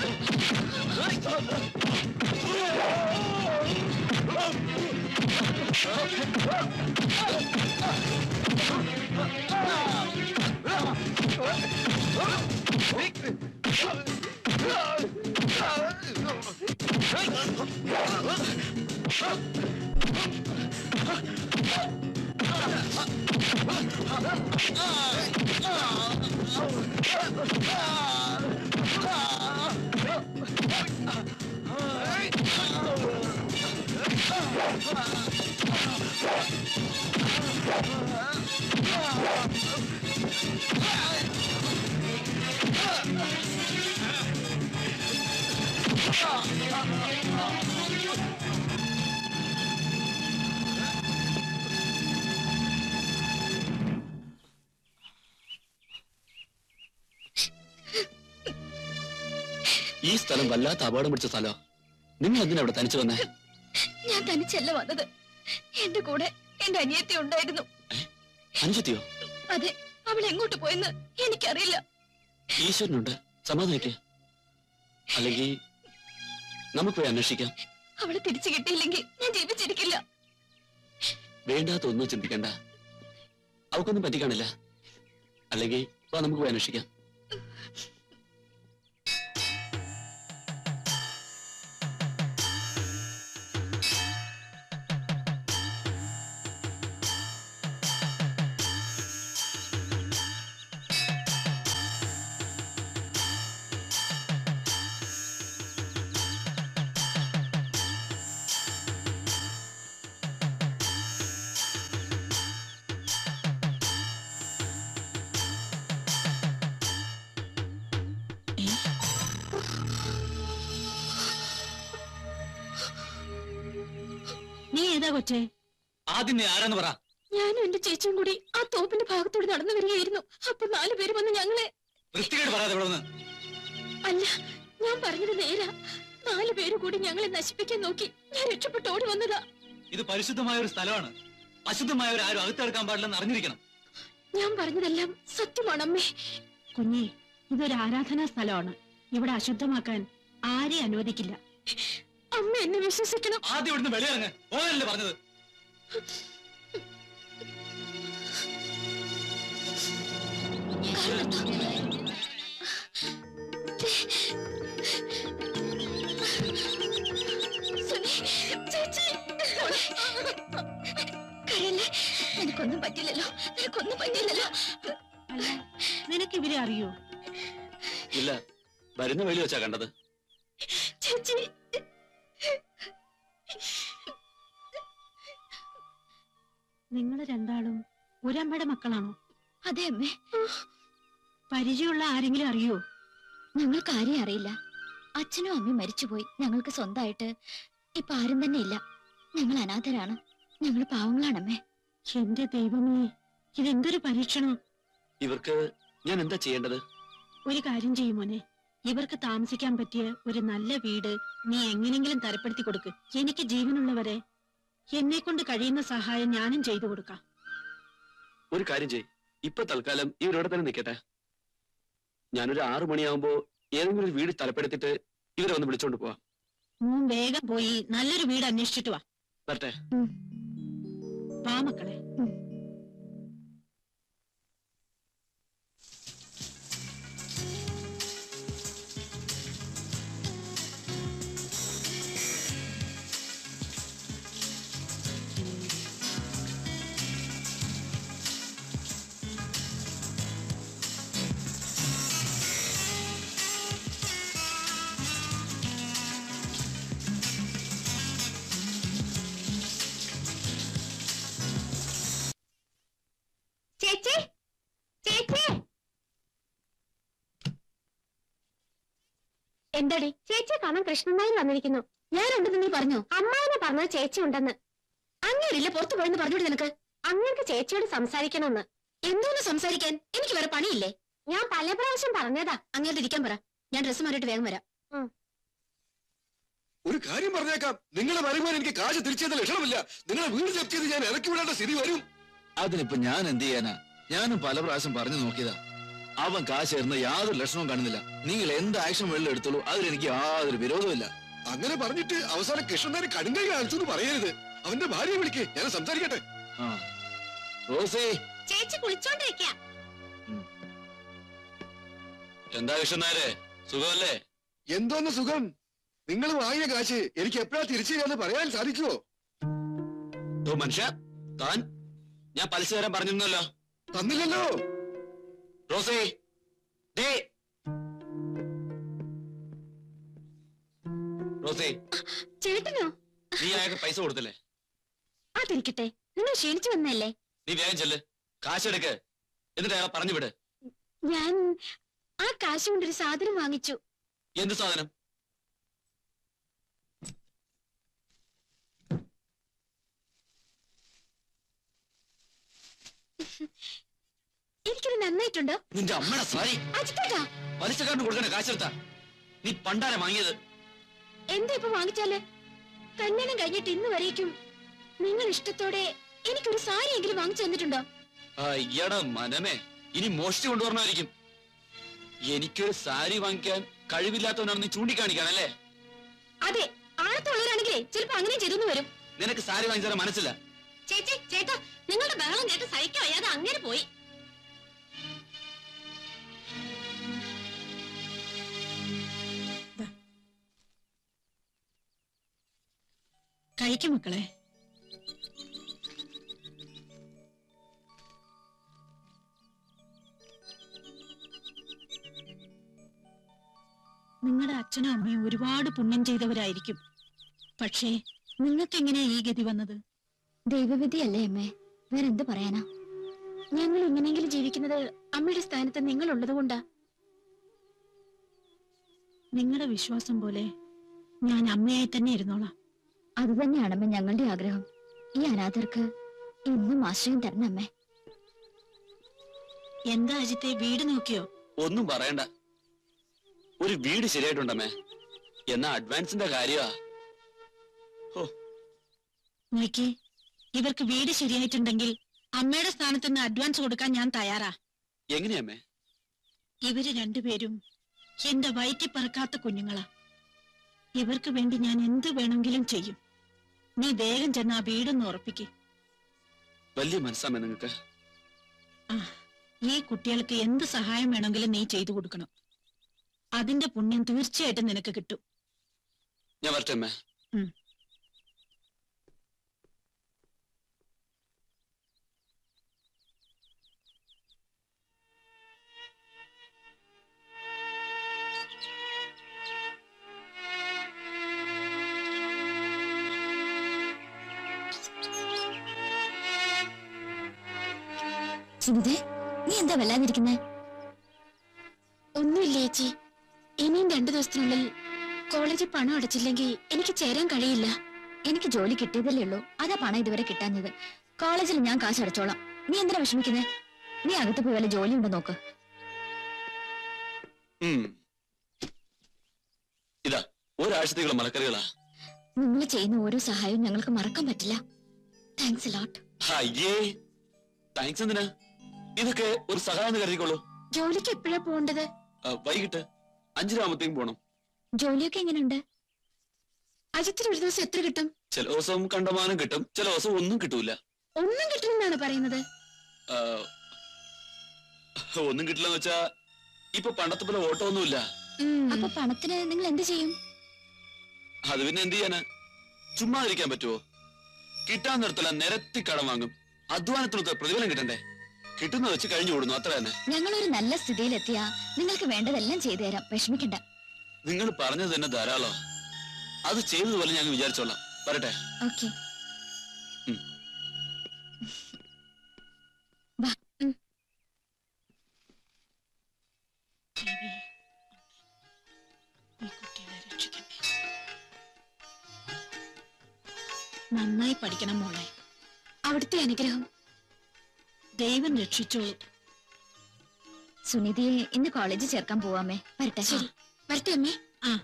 Speaker 2: ആ
Speaker 1: ഈ സ്ഥലം വല്ലാത്ത അപകടം പിടിച്ച സ്ഥലോ നിങ്ങൾ എന്തിനാ ഇവിടെ തനിച്ചു വന്നേ
Speaker 4: ഞാൻ തനിച്ചല്ല വന്നത് എന്റെ കൂടെ എന്റെ അനിയത്തി ഉണ്ടായിരുന്നു
Speaker 1: അഞ്ചെത്തിയോ
Speaker 4: അതെ അവൾ എങ്ങോട്ട് പോയെന്ന് എനിക്കറിയില്ല
Speaker 1: ഈശ്വരനുണ്ട് സമാധാനിക്ക് അല്ലെങ്കിൽ നമുക്ക് പോയി അന്വേഷിക്കാം
Speaker 4: അവളെ തിരിച്ചു കിട്ടിയില്ലെങ്കിൽ ഞാൻ ജീവിച്ചിരിക്കില്ല
Speaker 1: വേണ്ടാത്ത ഒന്നും ചിന്തിക്കണ്ട അവക്കൊന്നും പറ്റിക്കാണില്ല അല്ലെങ്കിൽ വാ നമുക്ക് പോയി അന്വേഷിക്കാം
Speaker 5: നീ ഏതാ കൊച്ചേ
Speaker 3: ആദ്യം നീ ആരാന്ന് പറ
Speaker 4: ഞാനും എന്റെ ചേച്ചിയും കൂടി ആ തോപ്പിന്റെ ഭാഗത്തൂടെ നടന്നു വരികയായിരുന്നു അപ്പൊ നാലു പേര് വന്ന് ഞങ്ങളെ
Speaker 3: വൃത്തികേട് പറയാതെ ഇവിടെ നിന്ന്
Speaker 4: അല്ല ഞാൻ പറഞ്ഞത് നേരാ നാലു പേര് കൂടി ഞങ്ങളെ നശിപ്പിക്കാൻ നോക്കി ഞാൻ രക്ഷപ്പെട്ട് ഓടി വന്നതാ
Speaker 3: ഇത് പരിശുദ്ധമായ ഒരു സ്ഥലമാണ് അശുദ്ധമായവർ ആരും അകത്തെടുക്കാൻ പാടില്ലെന്ന് അറിഞ്ഞിരിക്കണം
Speaker 4: ഞാൻ പറഞ്ഞതെല്ലാം സത്യമാണ് അമ്മേ
Speaker 5: കുഞ്ഞേ ഇതൊരു ആരാധനാ സ്ഥലമാണ് ഇവിടെ അശുദ്ധമാക്കാൻ ആരെയും അനുവദിക്കില്ല
Speaker 4: അമ്മ എന്നെ വിശ്വസിക്കണം
Speaker 3: ആദ്യം ഇവിടുന്ന് വെളിയിറങ്ങ് ഓനല്ലേ പറഞ്ഞത്
Speaker 4: സുനി, ചേച്ചി. കരയല്ലേ നിനക്കൊന്നും പറ്റില്ലല്ലോ നിനക്കൊന്നും പറ്റില്ലല്ലോ
Speaker 5: അല്ല നിനക്ക് ഇവരെ അറിയോ
Speaker 1: ഇല്ല വരുന്ന വെളി വെച്ചാ കണ്ടത്
Speaker 4: ചേച്ചി
Speaker 5: നിങ്ങൾ രണ്ടാളും ഒരമ്മയുടെ മക്കളാണോ
Speaker 4: അതെ അമ്മേ
Speaker 5: പരിചയമുള്ള ആരെങ്കിലും അറിയോ
Speaker 4: ഞങ്ങൾക്ക് ആരെയും അറിയില്ല അച്ഛനും അമ്മയും മരിച്ചുപോയി ഞങ്ങൾക്ക് സ്വന്തമായിട്ട് ഇപ്പൊ ആരും തന്നെ ഇല്ല ഞങ്ങൾ അനാഥരാണ് ഞങ്ങൾ പാവങ്ങളാണമ്മേ
Speaker 5: എന്റെ ദൈവമേ ഇതെന്തൊരു പരീക്ഷണം
Speaker 1: ഇവർക്ക് ഞാൻ എന്താ ചെയ്യേണ്ടത്
Speaker 5: ഒരു കാര്യം ചെയ്യുമോനെ ഇവർക്ക് താമസിക്കാൻ പറ്റിയ ഒരു നല്ല വീട് നീ എങ്ങനെങ്കിലും തരപ്പെടുത്തി കൊടുക്ക് എനിക്ക് ജീവനുള്ളവരെ എന്നെ കൊണ്ട് കഴിയുന്ന സഹായം ഞാനും ചെയ്തു കൊടുക്കാം
Speaker 1: ഒരു കാര്യം ചെയ് ഇപ്പൊ തൽക്കാലം ഇവരോടെ തന്നെ നിൽക്കട്ടെ ഞാനൊരു ആറു മണിയാവുമ്പോ ഏതെങ്കിലും ഒരു വീട് തലപ്പെടുത്തിട്ട് ഇവരെ ഒന്ന് വിളിച്ചോണ്ട് പോവാം
Speaker 5: മോൻ വേഗം പോയി നല്ലൊരു വീട് അന്വേഷിച്ചിട്ട് വാ
Speaker 1: വരട്ടെ
Speaker 5: വാ മക്കളെ
Speaker 4: ചേച്ചി ചേച്ചി എന്താടി ചേച്ചിയെ കാണാൻ കൃഷ്ണനായി വന്നിരിക്കുന്നു ഞാനുണ്ടെന്ന് നീ പറഞ്ഞു അമ്മാവിനെ പറഞ്ഞത് ചേച്ചി ഉണ്ടെന്ന് അങ്ങേരില്ല പുറത്തു പോയെന്ന് പറഞ്ഞോടി നിനക്ക് അങ്ങേർക്ക് ചേച്ചിയോട് സംസാരിക്കണമെന്ന് എന്തോന്ന് സംസാരിക്കാൻ എനിക്ക് വേറെ പണിയില്ലേ ഞാൻ പല പ്രാവശ്യം പറഞ്ഞതാ അങ്ങേരുടെ ഇരിക്കാൻ പറ ഞാൻ ഡ്രസ്സ് മാറിയിട്ട് വേഗം വരാം
Speaker 2: ഒരു കാര്യം പറഞ്ഞേക്കാം നിങ്ങളുടെ വരുമാനം എനിക്ക് കാശ് തിരിച്ചത് ലക്ഷണമില്ല നിങ്ങളെ വീട് ജപ്തി ചെയ്ത് ഞാൻ ഇറക്കി വിടേണ്ട സ്ഥിതി വരും
Speaker 1: അതിനിപ്പോ ഞാൻ എന്ത് ചെയ്യാനാ ഞാനും പല പ്രാവശ്യം പറഞ്ഞു നോക്കിയതാ അവൻ കാശ് തരുന്ന യാതൊരു ലക്ഷണവും കാണുന്നില്ല നിങ്ങൾ എന്ത് ആക്ഷൻ വെള്ളം എടുത്തോളൂ അതിലെനിക്ക് യാതൊരു വിരോധമില്ല
Speaker 2: അങ്ങനെ പറഞ്ഞിട്ട് അവസാനം കൃഷ്ണനാര് കടുങ്കൈ കാണിച്ചു എന്ന് പറയരുത് അവന്റെ ഭാര്യയെ വിളിക്ക് ഞാൻ സംസാരിക്കട്ടെ
Speaker 1: റോസി
Speaker 5: ചേച്ചി കുളിച്ചോണ്ടിരിക്ക
Speaker 1: എന്താ കൃഷ്ണനായരെ സുഖമല്ലേ
Speaker 2: എന്തോന്ന് സുഖം നിങ്ങൾ വാങ്ങിയ കാശ് എനിക്ക് എപ്പോഴാ തിരിച്ചു തരാന്ന് പറയാൻ സാധിക്കുമോ
Speaker 1: ഓ മനുഷ്യ താൻ ഞാൻ പലിശ തരാൻ പറഞ്ഞിരുന്നല്ലോ
Speaker 2: തന്നില്ലല്ലോ
Speaker 1: റോസി ദേ റോസി
Speaker 4: ചേട്ടനോ
Speaker 1: നീ അയാൾക്ക് പൈസ കൊടുത്തില്ലേ
Speaker 4: അതിരിക്കട്ടെ നിങ്ങൾ ക്ഷീണിച്ചു വന്നല്ലേ
Speaker 1: നീ വേഗം ചെല്ല് കാശെടുക്ക് എന്നിട്ട് അയാളെ പറഞ്ഞു വിട്
Speaker 4: ഞാൻ ആ കാശ് കൊണ്ടൊരു സാധനം വാങ്ങിച്ചു
Speaker 1: എന്ത് സാധനം
Speaker 4: എനിക്കത് നന്നായിട്ടുണ്ടോ
Speaker 1: നിന്റെ അമ്മയുടെ സാരി
Speaker 4: അജിത്തേട്ടാ
Speaker 1: പലിശക്കാരന് കൊടുക്കണ കാശെടുത്താ നീ പണ്ടാരെ വാങ്ങിയത്
Speaker 4: എന്താ ഇപ്പൊ വാങ്ങിച്ചാല് കല്യാണം കഴിഞ്ഞിട്ട് ഇന്ന് വരേക്കും നിങ്ങൾ ഇഷ്ടത്തോടെ എനിക്കൊരു സാരി എങ്കിലും വാങ്ങിച്ചു തന്നിട്ടുണ്ടോ
Speaker 1: അയ്യട മനമേ ഇനി മോഷ്ടി കൊണ്ടുവരണമായിരിക്കും എനിക്കൊരു സാരി വാങ്ങിക്കാൻ കഴിവില്ലാത്തവനാണ് നീ ചൂണ്ടിക്കാണിക്കാണല്ലേ
Speaker 4: അതെ ആഴത്തുള്ളവരാണെങ്കിലേ ചിലപ്പോ അങ്ങനെ ചെയ്തെന്ന് വരും
Speaker 1: നിനക്ക് സാരി വാങ്ങിച്ചു തരാൻ മനസ്സില്ല
Speaker 5: ചേച്ചി ചേട്ടാ നിങ്ങളുടെ ബഹളം കേട്ട് സഹിക്കാൻ വയ്യാതെ അങ്ങനെ പോയി
Speaker 7: കഴിക്കും മക്കളെ നിങ്ങളുടെ അച്ഛനും അമ്മയും ഒരുപാട് പുണ്യം ചെയ്തവരായിരിക്കും പക്ഷേ നിങ്ങൾക്ക് എങ്ങനെയാ ഈ ഗതി വന്നത്
Speaker 4: ദൈവവിധിയല്ലേ അമ്മേ വേറെന്ത് പറയാനാ ഞങ്ങൾ എങ്ങനെയെങ്കിലും ജീവിക്കുന്നത് അമ്മയുടെ സ്ഥാനത്ത് നിങ്ങൾ ഉള്ളത് കൊണ്ടാ
Speaker 7: നിങ്ങളുടെ വിശ്വാസം പോലെ ഞാൻ അമ്മയായി തന്നെ ഇരുന്നോളാം
Speaker 4: അത് തന്നെയാണ് അമ്മ ഞങ്ങളുടെ ആഗ്രഹം ഈ അനാഥർക്ക് എന്നും ആശ്രയം തരണം അമ്മേ
Speaker 7: എന്താ അജിത്തെ വീട് നോക്കിയോ
Speaker 1: ഒന്നും പറയണ്ട ഒരു വീട് ശരിയായിട്ടുണ്ടമ്മേ എന്നാ അഡ്വാൻസിന്റെ കാര്യമാ
Speaker 7: നോക്കി ഇവർക്ക് വീട് ശരിയായിട്ടുണ്ടെങ്കിൽ അമ്മയുടെ സ്ഥാനത്ത് നിന്ന് അഡ്വാൻസ് കൊടുക്കാൻ ഞാൻ തയ്യാറാ
Speaker 1: എങ്ങനെയമ്മേ
Speaker 7: ഇവര് രണ്ടുപേരും എന്റെ വയറ്റി പറക്കാത്ത കുഞ്ഞുങ്ങളാ ഇവർക്ക് വേണ്ടി ഞാൻ എന്ത് വേണമെങ്കിലും ചെയ്യും നീ വേഗം ചെന്ന് ആ വീടൊന്ന് ഉറപ്പിക്ക്
Speaker 1: വലിയ മനസ്സാമേ നിങ്ങക്ക്
Speaker 7: ആ ഈ കുട്ടികൾക്ക് എന്ത് സഹായം വേണമെങ്കിലും നീ ചെയ്തു കൊടുക്കണം അതിന്റെ പുണ്യം തീർച്ചയായിട്ടും നിനക്ക് കിട്ടും
Speaker 1: ഞാൻ വരട്ടെ അമ്മേ
Speaker 7: ഉം.
Speaker 4: സുനിതേ നീ എന്താ വല്ലാതിരിക്കുന്നേ ഒന്നുമില്ല ചേച്ചി ഇനിയും രണ്ടു ദിവസത്തിനുള്ളിൽ കോളേജിൽ പണം അടച്ചില്ലെങ്കിൽ എനിക്ക് ചേരാൻ കഴിയില്ല എനിക്ക് ജോലി കിട്ടിയതല്ലേ ഉള്ളൂ അതാ പണം ഇതുവരെ കിട്ടാഞ്ഞത് കോളേജിൽ ഞാൻ കാശ് അടച്ചോളാം നീ എന്തിനാ വിഷമിക്കുന്നേ നീ അകത്ത് പോയി വല്ല ജോലി ഉണ്ടോ നോക്ക്
Speaker 1: ഉം. ഇതാ ഒരാഴ്ചത്തേക്കുള്ള മലക്കറികളാ
Speaker 4: നിങ്ങൾ ചെയ്യുന്ന ഓരോ സഹായവും ഞങ്ങൾക്ക് മറക്കാൻ പറ്റില്ല താങ്ക്സ് ലോട്ട്
Speaker 1: അയ്യേ താങ്ക്സ് എന്തിനാ ഇതൊക്കെ ഒരു സഹായം എന്ന് കരുതിക്കോളൂ
Speaker 4: ജോലിക്ക് എപ്പോഴാ പോകേണ്ടത്
Speaker 1: ആ, വൈകിട്ട് അഞ്ചരാകുമ്പത്തേക്കും പോണം
Speaker 4: ജോലിയൊക്കെ എങ്ങനെയുണ്ട് അജിത്തിന് ഒരു ദിവസം എത്ര കിട്ടും
Speaker 1: ചില ദിവസം കണ്ടമാനം കിട്ടും ചില ദിവസം ഒന്നും കിട്ടൂല
Speaker 4: ഒന്നും കിട്ടുമെന്നാണ് പറയുന്നത്
Speaker 1: ആ, ഒന്നും കിട്ടില്ലെന്ന് വെച്ചാ ഇപ്പൊ പണ്ടത്തെ പോലെ ഓട്ടോ ഒന്നുമില്ല
Speaker 4: അപ്പൊ പണത്തിന് നിങ്ങൾ എന്ത് ചെയ്യും
Speaker 1: അത് പിന്നെ എന്ത് ചെയ്യാനാ ചുമ്മാ ഇരിക്കാൻ പറ്റുമോ കിട്ടാൻ നിർത്തല നിരത്തി കടം വാങ്ങും അധ്വാനത്തിനൊത്ത പ്രതിഫലം കിട്ടണ്ടേ കിട്ടുന്ന വെച്ച് കഴിഞ്ഞു കൂടുന്നു അത്ര തന്നെ
Speaker 4: ഞങ്ങൾ ഒരു നല്ല സ്ഥിതിയിലെത്തിയാ നിങ്ങൾക്ക് വേണ്ടതെല്ലാം ചെയ്തു തരാം വിഷമിക്കണ്ട
Speaker 1: നിങ്ങൾ പറഞ്ഞത് തന്നെ ധാരാളം അത് ചെയ്തതുപോലെ ഞാൻ വിചാരിച്ചോളാം വരട്ടെ
Speaker 4: ഓക്കെ
Speaker 1: ഉം.
Speaker 7: ദേവി, ഈ കുട്ടികളെ രക്ഷിക്കണേ നന്നായി പഠിക്കണം മോളെ
Speaker 4: അവിടുത്തെ അനുഗ്രഹം
Speaker 7: ദൈവം രക്ഷിച്ചോളൂ
Speaker 4: സുനിധിയെ ഇന്ന് കോളേജിൽ ചേർക്കാൻ പോവാമേ വരട്ടെ ശരി വരട്ടെ അമ്മേ
Speaker 7: ആ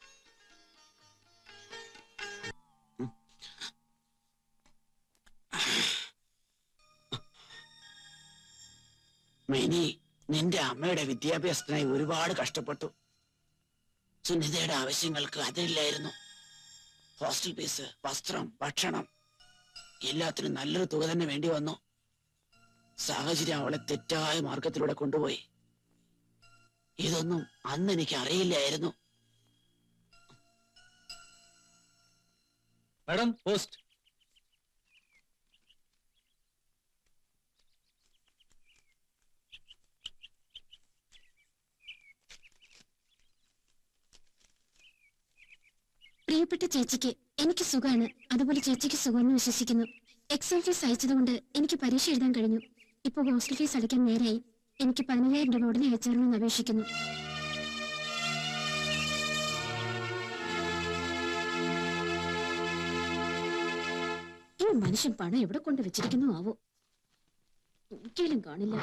Speaker 6: മിനി നിന്റെ അമ്മയുടെ വിദ്യാഭ്യാസത്തിനായി ഒരുപാട് കഷ്ടപ്പെട്ടു സുനിതയുടെ ആവശ്യങ്ങൾക്ക് അതില്ലായിരുന്നു ഹോസ്റ്റൽ ഫീസ് വസ്ത്രം ഭക്ഷണം എല്ലാത്തിനും നല്ലൊരു തുക തന്നെ വേണ്ടി വന്നു സാഹചര്യം അവളെ തെറ്റായ മാർഗത്തിലൂടെ കൊണ്ടുപോയി ഇതൊന്നും അന്ന് എനിക്ക് അറിയില്ലായിരുന്നു
Speaker 3: മാഡം പോസ്റ്റ്
Speaker 4: പ്രിയപ്പെട്ട ചേച്ചിക്ക് എനിക്ക് സുഖാണ് അതുപോലെ ചേച്ചിക്ക് സുഖമെന്ന് വിശ്വസിക്കുന്നു എക്സാം ഫീസ് അയച്ചതുകൊണ്ട് എനിക്ക് പരീക്ഷ എഴുതാൻ കഴിഞ്ഞു ഇപ്പൊ ഹോസ്റ്റൽ ഫീസ് അടയ്ക്കാൻ നേരായി എനിക്ക് പതിനയ്യായിരം രൂപ ഉടനെ അയച്ചു തരണമെന്ന് അപേക്ഷിക്കുന്നു ഈ മനുഷ്യൻ പണം എവിടെ കൊണ്ട് വെച്ചിരിക്കുന്നു ആവോ ഒരിക്കലും കാണില്ല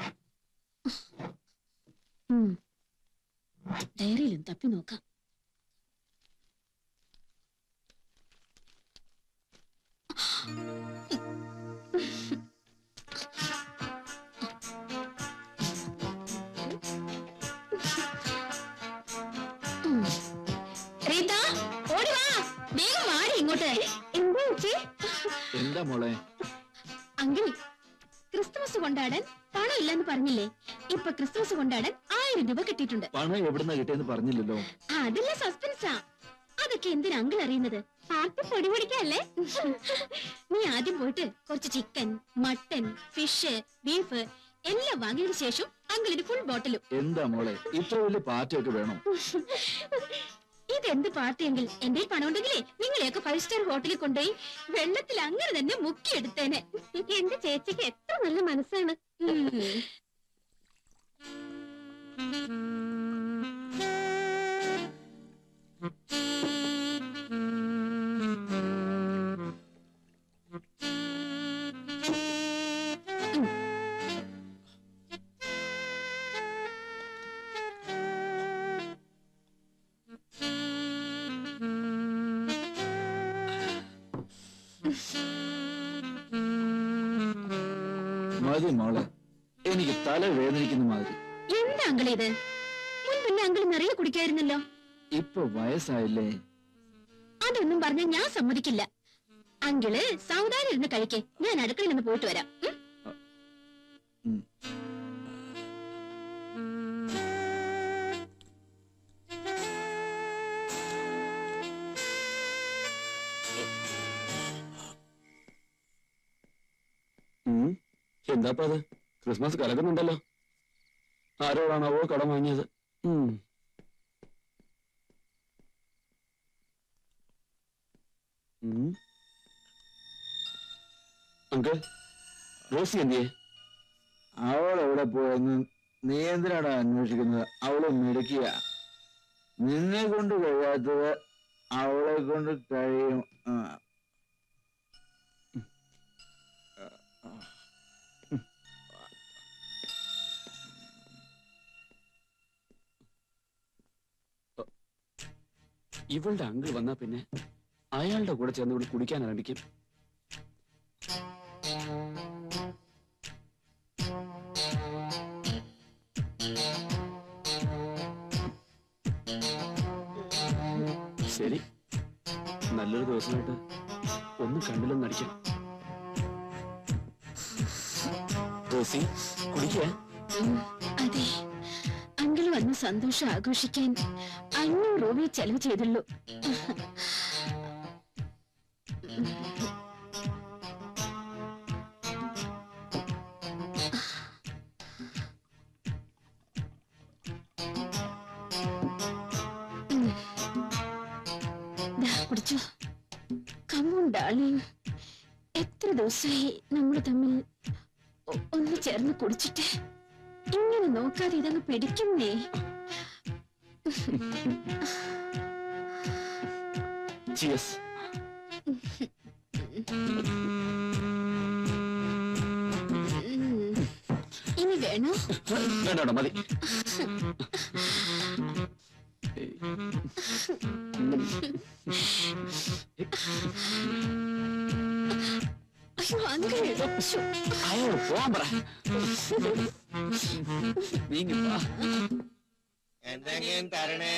Speaker 4: ഉം. ഡയറിയിലും തപ്പി നോക്കാം ഉം. റീത്ത ഓടി വാ വേഗം വാടി ഇങ്ങോട്ട് എന്താ ചേച്ചി
Speaker 2: എന്താ മോളെ
Speaker 4: അങ്കിൾ ക്രിസ്തുമസ് കൊണ്ടാടാൻ പണം ഇല്ലെന്ന് പറഞ്ഞില്ലേ ഇപ്പൊ ക്രിസ്തുമസ് കൊണ്ടാടാൻ ആയിരം രൂപ കിട്ടിയിട്ടുണ്ട്
Speaker 2: പണം എവിടുന്ന കിട്ടിയെന്ന് പറഞ്ഞില്ലല്ലോ
Speaker 4: ആ, അതല്ല സസ്പെൻസാ അതൊക്കെ എന്തിനാ അങ്കിൾ അറിയുന്നത് പാർട്ടി പൊടി പൊടിക്കല്ലേ നീ ആദ്യം പോയിട്ട് കുറച്ച് ചിക്കൻ മട്ടൻ ഫിഷ് ബീഫ് എല്ലാം വാങ്ങിയതിനു ശേഷം അങ്കിളിന് ഫുൾ ബോട്ടിലും
Speaker 2: എന്താ മോളെ ഇത്ര വലിയ പാർട്ടിയൊക്കെ വേണം
Speaker 4: ഇതെന്ത് പാർട്ടിയെങ്കിൽ എന്റെ പണം ഉണ്ടെങ്കിലേ നിങ്ങളെയൊക്കെ ഫൈവ് സ്റ്റാർ ഹോട്ടലിൽ കൊണ്ടുപോയി വെള്ളത്തിൽ അങ്ങനെ തന്നെ മുക്കിയെടുത്തേനെ എന്റെ ചേച്ചിക്ക് എത്ര നല്ല മനസ്സാണ് ഉം.
Speaker 2: മതി മോളെ എനിക്ക് തല വേദനിക്കുന്ന മാതിരി
Speaker 4: എന്താ അങ്കിൾ ഇത് മുൻപിന്നെ അങ്കിൾ നിറയെ കുടിക്കായിരുന്നല്ലോ
Speaker 2: ഇപ്പൊ വയസ്സായില്ലേ
Speaker 4: അതൊന്നും പറഞ്ഞാൽ ഞാൻ സമ്മതിക്കില്ല അങ്കിള് സാവധാനം ഇരുന്ന് കഴിക്കേ ഞാൻ അടുക്കളയിൽ നിന്ന് പോയിട്ട് വരാം ഉം?
Speaker 2: ഉം.
Speaker 1: ഉം. എന്താപ്പ അത് ക്രിസ്മസ് കലക്കുന്നുണ്ടല്ലോ ആരോടാണാവോ കടം വാങ്ങിയത് ഉം. ഉം. അങ്കിൾ റോസി എന്തിയേ
Speaker 2: അവൾ എവിടെ പോയെന്ന് നീ എന്തിനാടാ അന്വേഷിക്കുന്നത് അവള് മിടുക്കിയ നിന്നെ കൊണ്ട് കഴിയാത്തത് അവളെ കൊണ്ട് കഴിയും ആ.
Speaker 1: ഇവളുടെ അങ്കിൾ വന്നാ പിന്നെ അയാളുടെ കൂടെ ചേർന്ന് ഇവിടെ കുടിക്കാൻ ആരംഭിക്കും ശരി നല്ലൊരു ദിവസമായിട്ട് ഒന്നും കണ്ടില്ലെന്ന് നടിക്കാം റോസി കുടിക്കേ
Speaker 4: ഉം, അതെ അങ്കിൾ വന്ന് സന്തോഷം ആഘോഷിക്കാൻ അഞ്ഞൂറ് രൂപയെ ചെലവ് ചെയ്തുള്ളൂ ഉം. ദാ, കുടിച്ചോ കമ്മോൺ ഡാർലിംഗ് എത്ര ദിവസമായി നമ്മൾ തമ്മിൽ ഒ- ഒന്ന് ചേർന്ന് കുടിച്ചിട്ട് ഇങ്ങനെ നോക്കാതെ ഇതങ്ങ് പിടിക്കുന്നേ
Speaker 1: ചിയസ്
Speaker 4: ഉം. ഇനി വേണോ
Speaker 1: വേണ്ട മതി
Speaker 4: അയ്യോ അങ്കിൾ ശ്ശോ.
Speaker 1: അയാളോട് പോവാൻ പറ നീങ്ങി വാ.
Speaker 8: എന്തെങ്കിലും തരണേ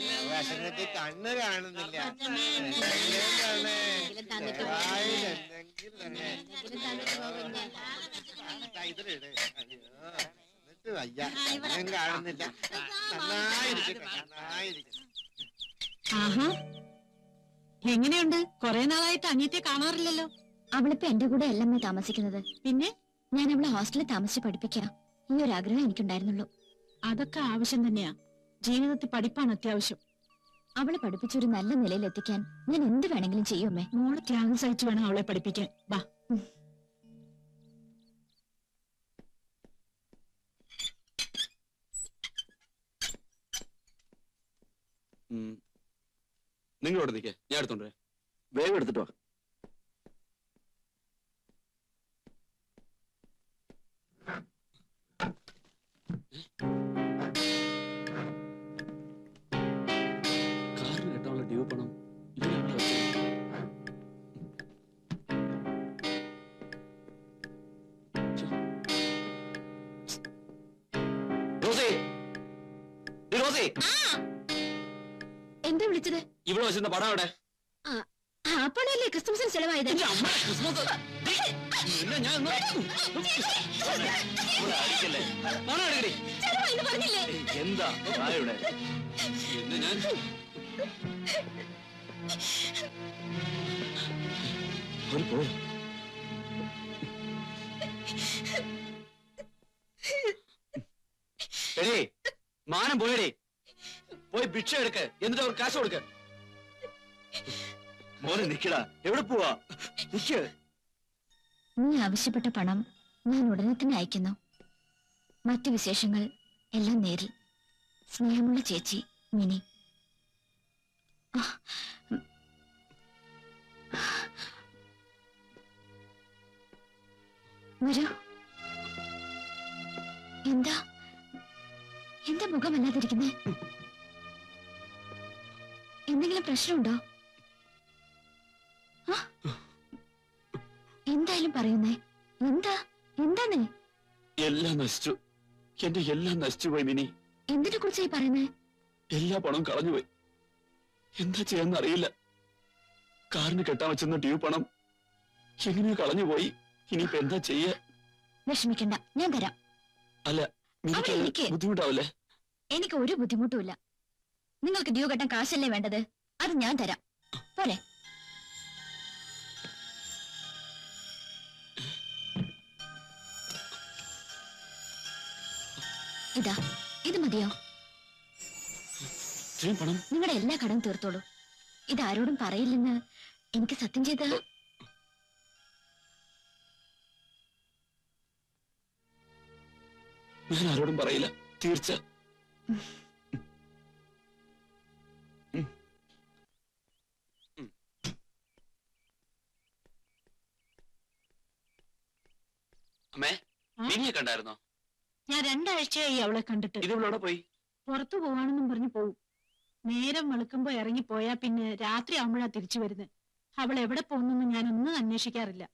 Speaker 8: വിഷമത്തിൽ കണ്ണ് കാണുന്നില്ല എന്തെങ്കിലും തരണേ ദയവായി എന്തെങ്കിലും എന്നിട്ട് വയ്യ ഞാൻ കാണുന്നില്ല നന്നായിരിക്കട്ടെ നന്നായിരിക്കട്ടെ
Speaker 7: ആഹാ എങ്ങനെയുണ്ട് കൊറേ നാളായിട്ട് അനിയത്തെ കാണാറില്ലല്ലോ
Speaker 4: അവളിപ്പോ എന്റെ കൂടെ അല്ലമ്മേ താമസിക്കുന്നത്
Speaker 7: പിന്നെ
Speaker 4: ഞാൻ അവളെ ഹോസ്റ്റലിൽ താമസിച്ച് പഠിപ്പിക്കാം ഈ ഒരു ആഗ്രഹം എനിക്കുണ്ടായിരുന്നുള്ളൂ
Speaker 7: അതൊക്കെ ആവശ്യം തന്നെയാ ജീവിതത്തിൽ പഠിപ്പാണ് അത്യാവശ്യം
Speaker 4: അവളെ പഠിപ്പിച്ചൊരു നല്ല നിലയിൽ എത്തിക്കാൻ ഞാൻ എന്ത് വേണമെങ്കിലും ചെയ്യുമേ
Speaker 7: മോള് ത്യാഗം സഹിച്ചു വേണം അവളെ പഠിപ്പിക്കാൻ വാ
Speaker 1: നിങ്ങൾ ഇവിടെ നിൽക്കേ ഞാൻ എടുത്തോണ്ട് വരാം.
Speaker 2: വേഗം എടുത്തിട്ട് വാ
Speaker 1: കാറിന് കെട്ടാനുള്ള ഡ്യൂ പണം ഇവിടെ എവിടെ വെച്ചത്? ഛെ. റോസി ഡി റോസി
Speaker 4: എന്താ വിളിച്ചത്
Speaker 1: ഇവിടെ വെച്ചിരുന്ന പണം എവിടെ
Speaker 4: അപ്പോഴല്ലേ ക്രിസ്മസിന് ചെലവായത്
Speaker 1: എന്റെ അമ്മ ക്രിസ്മസ് ഡി, നിന്നെ ഞാൻ ഇന്ന് ഇവിടെ അടിക്കല്ലേ പണം എടുക്കടി
Speaker 4: ചെലവായെന്ന് പറഞ്ഞില്ലേ
Speaker 1: എന്താ ഇവിടെ എന്നെ ഞാൻ അവര് പോയോ എടേ മാനം പോയടേ പോയി ഭിക്ഷ എടുക്ക് എന്നിട്ട് അവർ കാശ് കൊടുക്ക് മോനെ നിക്കടാ എവിടെ പോവാ നിക്ക്
Speaker 4: നീ ആവശ്യപ്പെട്ട പണം ഞാൻ ഉടനെ തന്നെ അയക്കുന്നു മറ്റു വിശേഷങ്ങൾ എല്ലാം നേരിൽ സ്നേഹമുള്ള ചേച്ചി മിനി ആ, ഉം. വരൂ എന്താ എന്താ മുഖമല്ലാതിരിക്കുന്നേ എന്തെങ്കിലും പ്രശ്നമുണ്ടോ ആ? എന്തായാലും പറയുന്നേ എന്താ എന്താന്നേ
Speaker 1: എല്ലാം നശിച്ചു എന്റെ എല്ലാം നശിച്ചു പോയി മിനി
Speaker 4: എന്തിനെ കുറിച്ചായി പറയുന്നേ
Speaker 1: എല്ലാ പണവും കളഞ്ഞുപോയി എന്താ ചെയ്യാന്ന് അറിയില്ല കാറിന് കെട്ടാൻ വെച്ചിരുന്ന ഡ്യൂ പണം എങ്ങനെയോ കളഞ്ഞുപോയി ഇനിയിപ്പോ എന്താ ചെയ്യ
Speaker 4: വിഷമിക്കണ്ട ഞാൻ തരാം
Speaker 1: അല്ല
Speaker 4: അവിടെ ഇരിക്ക്.
Speaker 1: എനിക്ക് ബുദ്ധിമുട്ടാവില്ലേ
Speaker 4: എനിക്ക് ഒരു ബുദ്ധിമുട്ടുമില്ല നിങ്ങൾക്ക് ഡ്യൂ കെട്ടാൻ കാശല്ലേ വേണ്ടത് അത് ഞാൻ തരാം പോരെ ഇതാ ഇത് മതിയോ
Speaker 1: ഇത്രയും പണം
Speaker 4: നിങ്ങളുടെ എല്ലാ കടവും തീർത്തോളൂ ഇത് ആരോടും പറയില്ലെന്ന് എനിക്ക് സത്യം ചെയ്ത
Speaker 1: ഞാൻ ആരോടും പറയില്ല തീർച്ച ഉം. ഉം. അമ്മേ
Speaker 7: ആ?
Speaker 1: മിനിയെ കണ്ടായിരുന്നോ
Speaker 7: ഞാൻ രണ്ടാഴ്ചയായി അവളെ കണ്ടിട്ട്
Speaker 1: ഇത് ഇവളോടെ പോയി
Speaker 7: പുറത്തു പോവാണെന്നും പറഞ്ഞു പോവും നേരം വെളുക്കുമ്പോ ഇറങ്ങി പോയാ പിന്നെ രാത്രി ആവുമ്പോഴാ തിരിച്ചു വരുന്നത് അവൾ എവിടെ പോകുന്നെന്ന് ഞാനൊന്നും അന്വേഷിക്കാറില്ല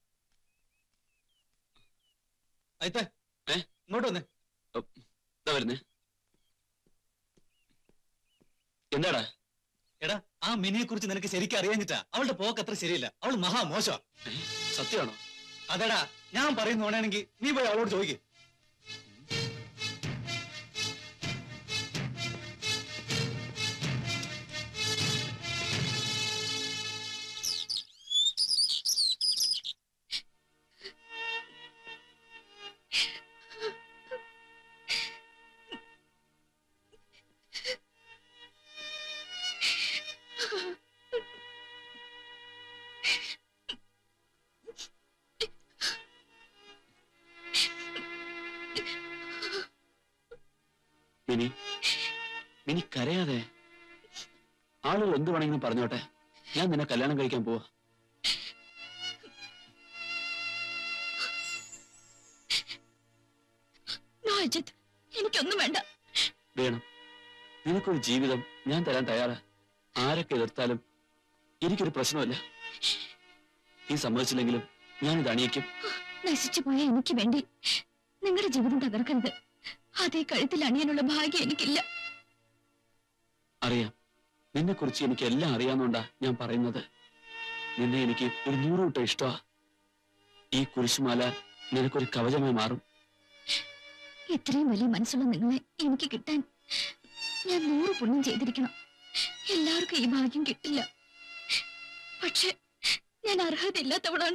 Speaker 3: അയത്തെ
Speaker 1: ഏ?
Speaker 3: ഇങ്ങോട്ട് വന്നേ
Speaker 1: എന്താ വരുന്നേ എന്താടാ
Speaker 3: എടാ ആ മിനിയെ കുറിച്ച് നിനക്ക് ശരിക്കും അറിയാഞ്ഞിട്ടാ അവളുടെ പോക്ക് അത്ര ശരിയല്ല അവൾ മഹാ മോശമാ
Speaker 1: സത്യമാണോ
Speaker 3: അതെടാ ഞാൻ പറയുന്ന ഓണാണെങ്കിൽ നീ പോയി അവളോട് ചോദിക്ക്
Speaker 1: മിനി മിനി കരയാതെ ആളുകൾ എന്ത് വേണമെങ്കിലും പറഞ്ഞോട്ടെ ഞാൻ നിന്നെ കല്യാണം കഴിക്കാൻ പോവാ
Speaker 4: നോ അജിത് എനിക്കൊന്നും വേണ്ട
Speaker 1: വേണം നിനക്കൊരു ജീവിതം ഞാൻ തരാൻ തയ്യാറാ ആരൊക്കെ എതിർത്താലും എനിക്കൊരു പ്രശ്നമല്ല നീ സമ്മതിച്ചില്ലെങ്കിലും ഞാനിത് അണിയിക്കും
Speaker 4: നശിച്ചു പോയ എനിക്ക് വേണ്ടി നിങ്ങളുടെ ജീവിതം തകർക്കരുത് അതേ കഴുത്തിൽ അണിയാനുള്ള ഭാഗ്യം എനിക്കില്ല
Speaker 1: അറിയാം നിന്നെ കുറിച്ച് എനിക്ക് എല്ലാം അറിയാവുന്നോണ്ടാ ഞാൻ പറയുന്നത് നിന്നെ എനിക്ക് ഒരു നൂറ് കൂട്ടം ഇഷ്ടമാ ഈ കുരിശുമാല നിനക്കൊരു കവചമായി മാറും
Speaker 4: ഇത്രയും വലിയ മനസ്സുള്ള നിങ്ങളെ എനിക്ക് കിട്ടാൻ ഞാൻ നൂറ് പുണ്യം ചെയ്തിരിക്കണം എല്ലാവർക്കും ഈ ഭാഗ്യം കിട്ടില്ല പക്ഷെ ഞാൻ അർഹതയില്ലാത്തവളാണ്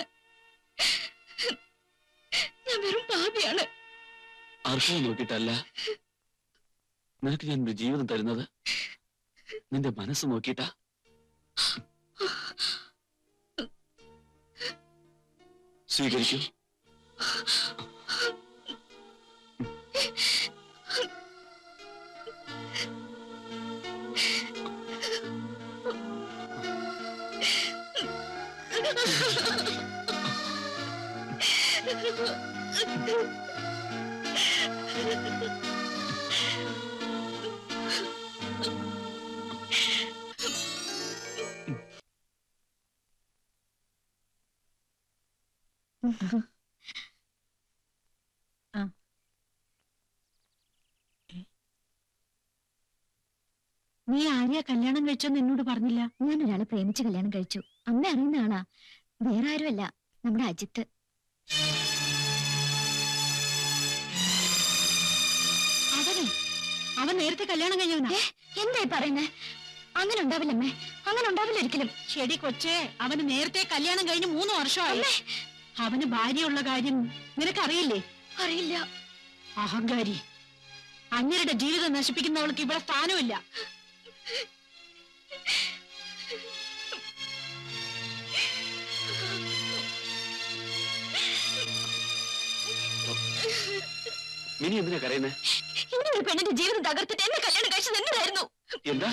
Speaker 4: ഞാൻ വെറും പാപിയാണ്
Speaker 1: അർഹത നോക്കിയിട്ടല്ല നിനക്ക് ഞാൻ ഒരു ജീവിതം തരുന്നത് നിന്റെ മനസ്സ് നോക്കിയിട്ടാ സ്വീകരിക്കൂ
Speaker 7: നീ ആരെയാ കല്യാണം കഴിച്ചോന്ന് എന്നോട് പറഞ്ഞില്ല
Speaker 4: ഞാൻ ഒരാളെ പ്രേമിച്ച് കല്യാണം കഴിച്ചു അമ്മ അറിയുന്ന ആളാ വേറെ ആരുമല്ല നമ്മുടെ അജിത്ത്
Speaker 7: അവനെ അവൻ നേരത്തെ കല്യാണം കഴിഞ്ഞവനാ
Speaker 4: ഏ, എന്തായി പറയുന്നേ അങ്ങനെ ഉണ്ടാവില്ലമ്മേ അങ്ങനെ ഉണ്ടാവില്ല ഒരിക്കലും
Speaker 7: ശരി കൊച്ചേ അവന് നേരത്തെ കല്യാണം കഴിഞ്ഞ് മൂന്ന് വർഷമായി അവന് ഭാര്യയുള്ള കാര്യം നിനക്കറിയില്ലേ
Speaker 4: അറിയില്ല
Speaker 7: അഹങ്കാരി അങ്ങരുടെ ജീവിതം നശിപ്പിക്കുന്നവൾക്ക് ഇവിടെ സ്ഥാനമില്ല
Speaker 1: മിനി എന്തിനാ കരയുന്നേ
Speaker 4: ഇങ്ങനെ ഒരു പെണ്ണിന്റെ ജീവിതം തകർത്തിട്ട് എന്നെ കല്യാണം കഴിച്ചത് എന്നതായിരുന്നു
Speaker 1: എന്താ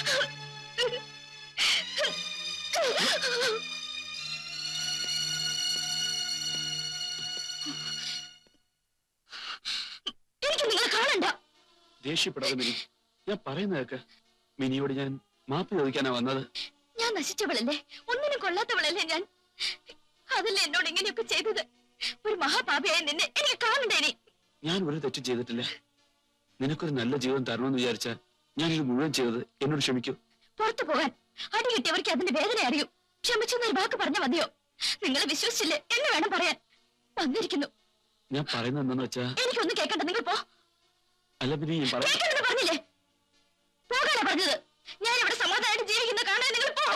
Speaker 4: എനിക്ക് നിങ്ങളെ കാണണ്ട
Speaker 1: ദേഷ്യപ്പെടാതെ മിനി ഞാൻ പറയുന്ന കേക്ക് മിനിയോട് ഞാൻ മാപ്പ് ചോദിക്കാനാ വന്നത്
Speaker 4: ഞാൻ നശിച്ചവളല്ലേ ഒന്നിനും കൊള്ളാത്തവളല്ലേ ഞാൻ അതല്ലേ എന്നോട് ഇങ്ങനെയൊക്കെ ചെയ്തത് ഒരു മഹാപാപിയായ നിന്നെ എനിക്ക് കാണണ്ടേ ഇനി
Speaker 1: ഞാൻ ഒരു തെറ്റും ചെയ്തിട്ടില്ല നിനക്കൊരു നല്ല ജീവിതം തരണമെന്ന് വിചാരിച്ച ഞാൻ ഇത് മുഴുവൻ ചെയ്തത് എന്നോട് ക്ഷമിക്കൂ
Speaker 4: പുറത്തു പോകാൻ അടി കിട്ടിയവർക്ക് അതിന്റെ വേദന അറിയൂ ക്ഷമിച്ചെന്നൊരു വാക്ക് പറഞ്ഞ മതിയോ നിങ്ങളെ വിശ്വസിച്ചില്ലേ എന്ന് വേണം പറയാൻ വന്നിരിക്കുന്നു
Speaker 1: ഞാൻ പറയുന്നത് എന്താന്ന് വെച്ചാ
Speaker 4: എനിക്കൊന്നും കേൾക്കണ്ട നിങ്ങൾ പോ
Speaker 1: അല്ല മിനി ഞാൻ പറ
Speaker 4: കേൾക്കണമെന്ന് പറഞ്ഞില്ലേ പോകാനാ പറഞ്ഞത് ഞാൻ ഇവിടെ സമാധാനമായിട്ട് ജീവിക്കുന്ന കാണാൻ നിങ്ങൾ പോ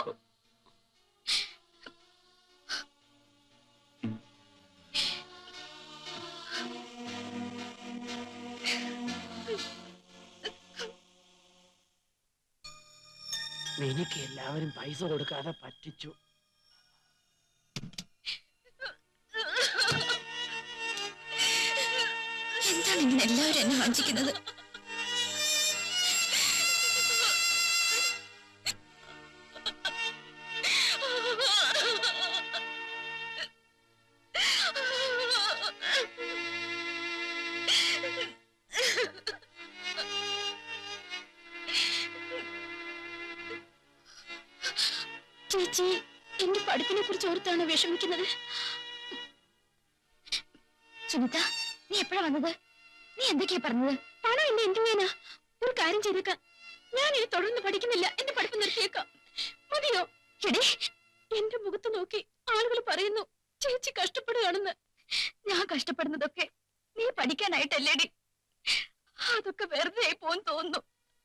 Speaker 6: എനിക്ക് എല്ലാവരും പൈസ കൊടുക്കാതെ പറ്റിച്ചു
Speaker 4: എന്താണ് ഇങ്ങനെ എല്ലാവരും എന്നെ വഞ്ചിക്കുന്നത് ചേച്ചി എന്റെ പഠിപ്പിനെ കുറിച്ച് ഓർത്താണ് വിഷമിക്കുന്നത് സുനിത നീ എപ്പോഴാ വന്നത് നീ എന്തൊക്കെയാ പറഞ്ഞത് പണം ഇല്ല എന്ത് ചെയ്യാനാ ഒരു കാര്യം ചെയ്തേക്കാം ഞാൻ ഇനി തുടർന്ന് പഠിക്കുന്നില്ല എന്റെ പഠിപ്പ് നിർത്തിയേക്കാം മതിയോ എടി എന്റെ മുഖത്ത് നോക്കി ആളുകൾ പറയുന്നു ചേച്ചി കഷ്ടപ്പെടുകയാണെന്ന് ഞാൻ കഷ്ടപ്പെടുന്നതൊക്കെ നീ പഠിക്കാനായിട്ടല്ലേടി അതൊക്കെ വെറുതെ ആയി പോന്ന് തോന്നുന്നു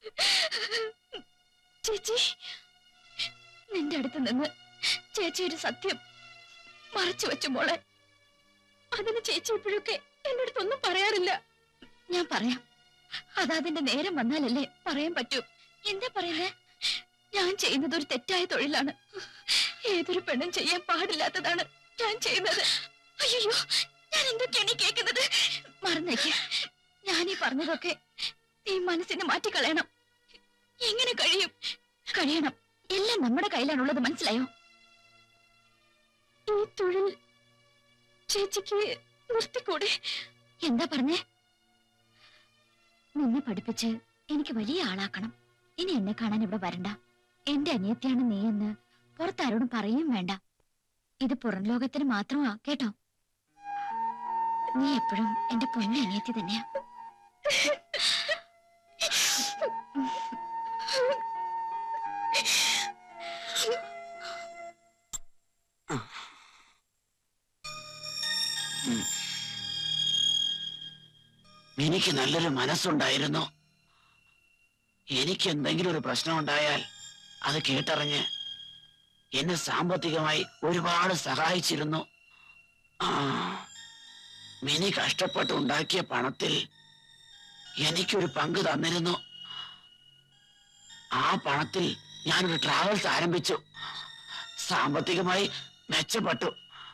Speaker 4: ചേച്ചി നിന്റെ അടുത്ത് നിന്ന് ചേച്ചി ഒരു സത്യം മറച്ചു വെച്ചു മോളെ അതിന് ചേച്ചി ഇപ്പോഴൊക്കെ എന്റെ അടുത്തൊന്നും പറയാറില്ല ഞാൻ പറയാം അതതിന്റെ നേരം വന്നാലല്ലേ പറയാൻ പറ്റൂ എന്താ പറയുന്നേ ഞാൻ ചെയ്യുന്നത് ഒരു തെറ്റായ തൊഴിലാണ് ഏതൊരു പെണ്ണും ചെയ്യാൻ പാടില്ലാത്തതാണ് ഞാൻ ചെയ്യുന്നത് അയ്യോ ഞാൻ എന്തൊക്കെയാണ് ഈ കേൾക്കുന്നത് മറന്നേക്ക് ഞാൻ ഈ പറഞ്ഞതൊക്കെ നീ മനസ്സിനെ മാറ്റിക്കളയണം എങ്ങനെ കഴിയും കഴിയണം എല്ലാം നമ്മുടെ കയ്യിലാണുള്ളത് മനസ്സിലായോ ഈ തൊഴിൽ ചേച്ചിക്ക് നിർത്തിക്കൂടെ എന്താ പറഞ്ഞേ നിന്നെ പഠിപ്പിച്ച് എനിക്ക് വലിയ ആളാക്കണം ഇനി എന്നെ കാണാൻ ഇവിടെ വരണ്ട എന്റെ അനിയത്തിയാണ് നീ എന്ന് പുറത്താരോടും പറയുകയും വേണ്ട ഇത് പുറം ലോകത്തിന് മാത്രമാ കേട്ടോ നീ എപ്പോഴും എന്റെ പൊന്ന അനിയത്തി തന്നെയാ
Speaker 6: എനിക്ക് നല്ലൊരു മനസ്സുണ്ടായിരുന്നു എനിക്ക് എന്തെങ്കിലും ഒരു പ്രശ്നം ഉണ്ടായാൽ അത് കേട്ടറിഞ്ഞ് എന്നെ സാമ്പത്തികമായി ഒരുപാട് സഹായിച്ചിരുന്നു ആ മിനി കഷ്ടപ്പെട്ട് ഉണ്ടാക്കിയ പണത്തിൽ എനിക്കൊരു പങ്ക് തന്നിരുന്നു ആ പണത്തിൽ ഞാനൊരു ട്രാവൽസ് ആരംഭിച്ചു സാമ്പത്തികമായി മെച്ചപ്പെട്ടു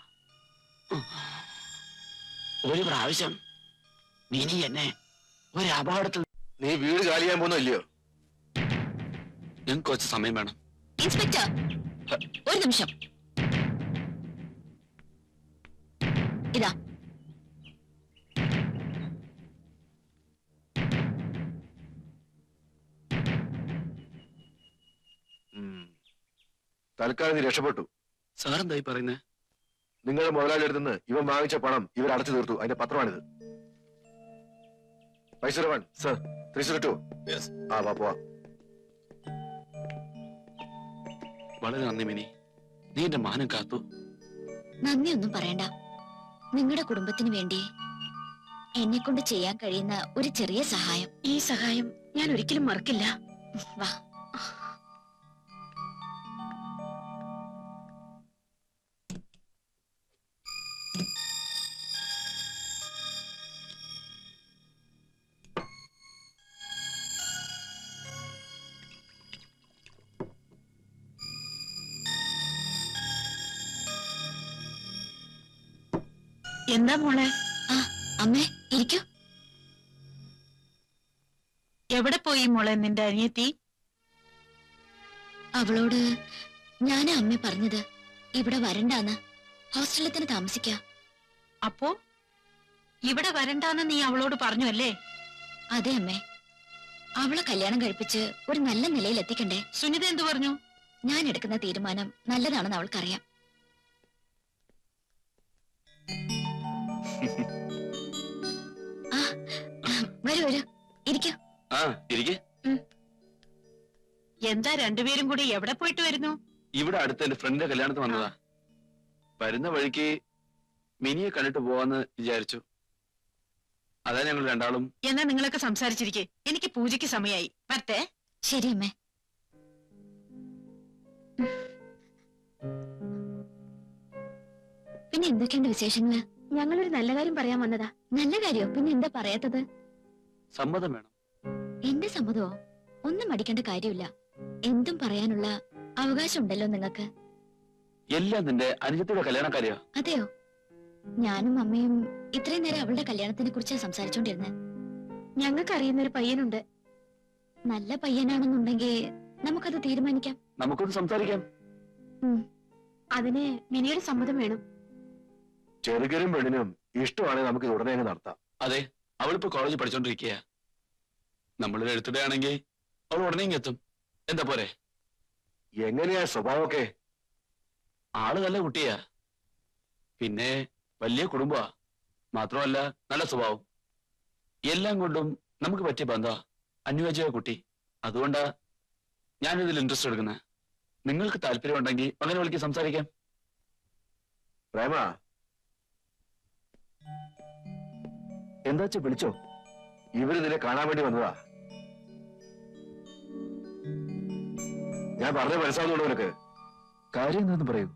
Speaker 6: ഒരു പ്രാവശ്യം മിനി എന്നെ ഒരു അപകടത്തിൽ
Speaker 2: നീ വീട് കാലി ചെയ്യാൻ പോകുന്നോ ഇല്ലയോ
Speaker 1: ഞങ്ങൾക്ക് കുറച്ച് സമയം വേണം
Speaker 4: ഇൻസ്പെക്ടർ ഒരു നിമിഷം ഇതാ
Speaker 2: ഉം. തൽക്കാലം നീ രക്ഷപ്പെട്ടു
Speaker 1: സാർ എന്തായി പറയുന്നേ
Speaker 2: നിങ്ങളുടെ മുതലാളി അടുത്തുനിന്ന് ഇവൻ വാങ്ങിച്ച പണം ഇവർ അടച്ചു തീർത്തു അതിന്റെ പത്രമാണിത് paisa one sir three zero two ആ വാ പോവാ
Speaker 1: വളരെ നന്ദി മിനി നീ എന്റെ മാനം കാത്തു
Speaker 4: നന്ദിയൊന്നും പറയണ്ട നിങ്ങളുടെ കുടുംബത്തിന് വേണ്ടി എന്നെ കൊണ്ട് ചെയ്യാൻ കഴിയുന്ന ഒരു ചെറിയ സഹായം
Speaker 7: ഈ സഹായം ഞാൻ ഒരിക്കലും മറക്കില്ല
Speaker 4: വാ
Speaker 7: എന്താ മോളെ
Speaker 4: ആ അമ്മേ ഇരിക്കൂ
Speaker 7: എവിടെ പോയി മോളെ നിന്റെ അനിയത്തി
Speaker 4: അവളോട് ഞാനാ അമ്മ പറഞ്ഞത് ഇവിടെ വരണ്ടാന്ന് ഹോസ്റ്റലിൽ തന്നെ താമസിക്കാം
Speaker 7: അപ്പോ ഇവിടെ വരണ്ടാന്ന് നീ അവളോട് പറഞ്ഞു അല്ലേ
Speaker 4: അതെ അമ്മേ അവളെ കല്യാണം കഴിപ്പിച്ച് ഒരു നല്ല നിലയിൽ എത്തിക്കണ്ടേ
Speaker 7: സുനിത എന്തു പറഞ്ഞു
Speaker 4: ഞാൻ എടുക്കുന്ന തീരുമാനം നല്ലതാണെന്ന് അവൾക്കറിയാം ആ ആ, വരൂ വരൂ ഇരിക്കൂ
Speaker 1: ആ ഇരിക്കെ
Speaker 7: എന്താ രണ്ടുപേരും കൂടി എവിടെ പോയിട്ട് വരുന്നു
Speaker 1: ഇവിടെ അടുത്ത് എന്റെ ഫ്രണ്ടിന്റെ കല്യാണത്തിന് വന്നതാ വരുന്ന വഴിക്ക് മിനിയെ കണ്ടിട്ട് പോവാന്ന് വിചാരിച്ചു അതാ ഞങ്ങൾ രണ്ടാളും
Speaker 7: എന്നാ നിങ്ങളൊക്കെ സംസാരിച്ചിരിക്കെ എനിക്ക് പൂജയ്ക്ക് സമയായി വരട്ടെ
Speaker 4: ശരി അമ്മേ പിന്നെ എന്തൊക്കെയുണ്ട് വിശേഷങ്ങള് ഞങ്ങളൊരു നല്ല കാര്യം പറയാൻ വന്നതാ നല്ല കാര്യോ പിന്നെ എന്താ പറയാത്തത്
Speaker 1: സമ്മതം വേണം
Speaker 4: എന്റെ സമ്മതമോ ഒന്നും മടിക്കേണ്ട കാര്യമില്ല എന്തും പറയാനുള്ള അവകാശം ഉണ്ടല്ലോ നിങ്ങൾക്ക്
Speaker 1: എല്ലാം നിന്റെ അനുജത്തിന്റെ കല്യാണക്കാരിയോ
Speaker 4: അതെയോ ഞാനും അമ്മയും ഇത്രയും നേരം അവളുടെ കല്യാണത്തിനെ കുറിച്ച് സംസാരിച്ചോണ്ടിരുന്നെ ഞങ്ങൾക്ക് അറിയുന്ന ഒരു പയ്യനുണ്ട് നല്ല പയ്യനാണെന്നുണ്ടെങ്കിൽ നമുക്കത് തീരുമാനിക്കാം
Speaker 1: നമുക്കൊന്ന് സംസാരിക്കാം
Speaker 4: അതിന് മിനിയുടെ സമ്മതം വേണം
Speaker 2: ചെറുകരും പെണ്ണിനും ഇഷ്ടമാണെങ്കിൽ നമുക്ക് ഇത് ഉടനെ അങ്ങ് നടത്താം
Speaker 1: അതെ അവളിപ്പോ കോളേജിൽ പഠിച്ചോണ്ടിരിക്കുക നമ്മളൊരു എഴുത്തിടുകയാണെങ്കിൽ അവൾ ഉടനെ ഇങ്ങ് എത്തും എന്താ പോരെ
Speaker 2: എങ്ങനെയാ സ്വഭാവമൊക്കെ
Speaker 1: ആള് നല്ല കുട്ടിയാ പിന്നെ വലിയ കുടുംബാ മാത്രമല്ല നല്ല സ്വഭാവം എല്ലാം കൊണ്ടും നമുക്ക് പറ്റിയ ബന്ധ അന്യോജ്യ കുട്ടി അതുകൊണ്ടാ ഞാനിതിൽ ഇൻട്രസ്റ്റ് എടുക്കുന്നത് നിങ്ങൾക്ക് താല്പര്യമുണ്ടെങ്കിൽ അങ്ങനെ വിളിക്ക് സംസാരിക്കാം
Speaker 2: പ്രേമ എന്താ വെച്ചാ വിളിച്ചോ ഇവര് നിന്നെ കാണാൻ വേണ്ടി വന്നതാ ഞാൻ പറഞ്ഞ മനസ്സിലാവുന്നുണ്ടോ നിനക്ക് കാര്യം എന്താന്ന് പറയൂ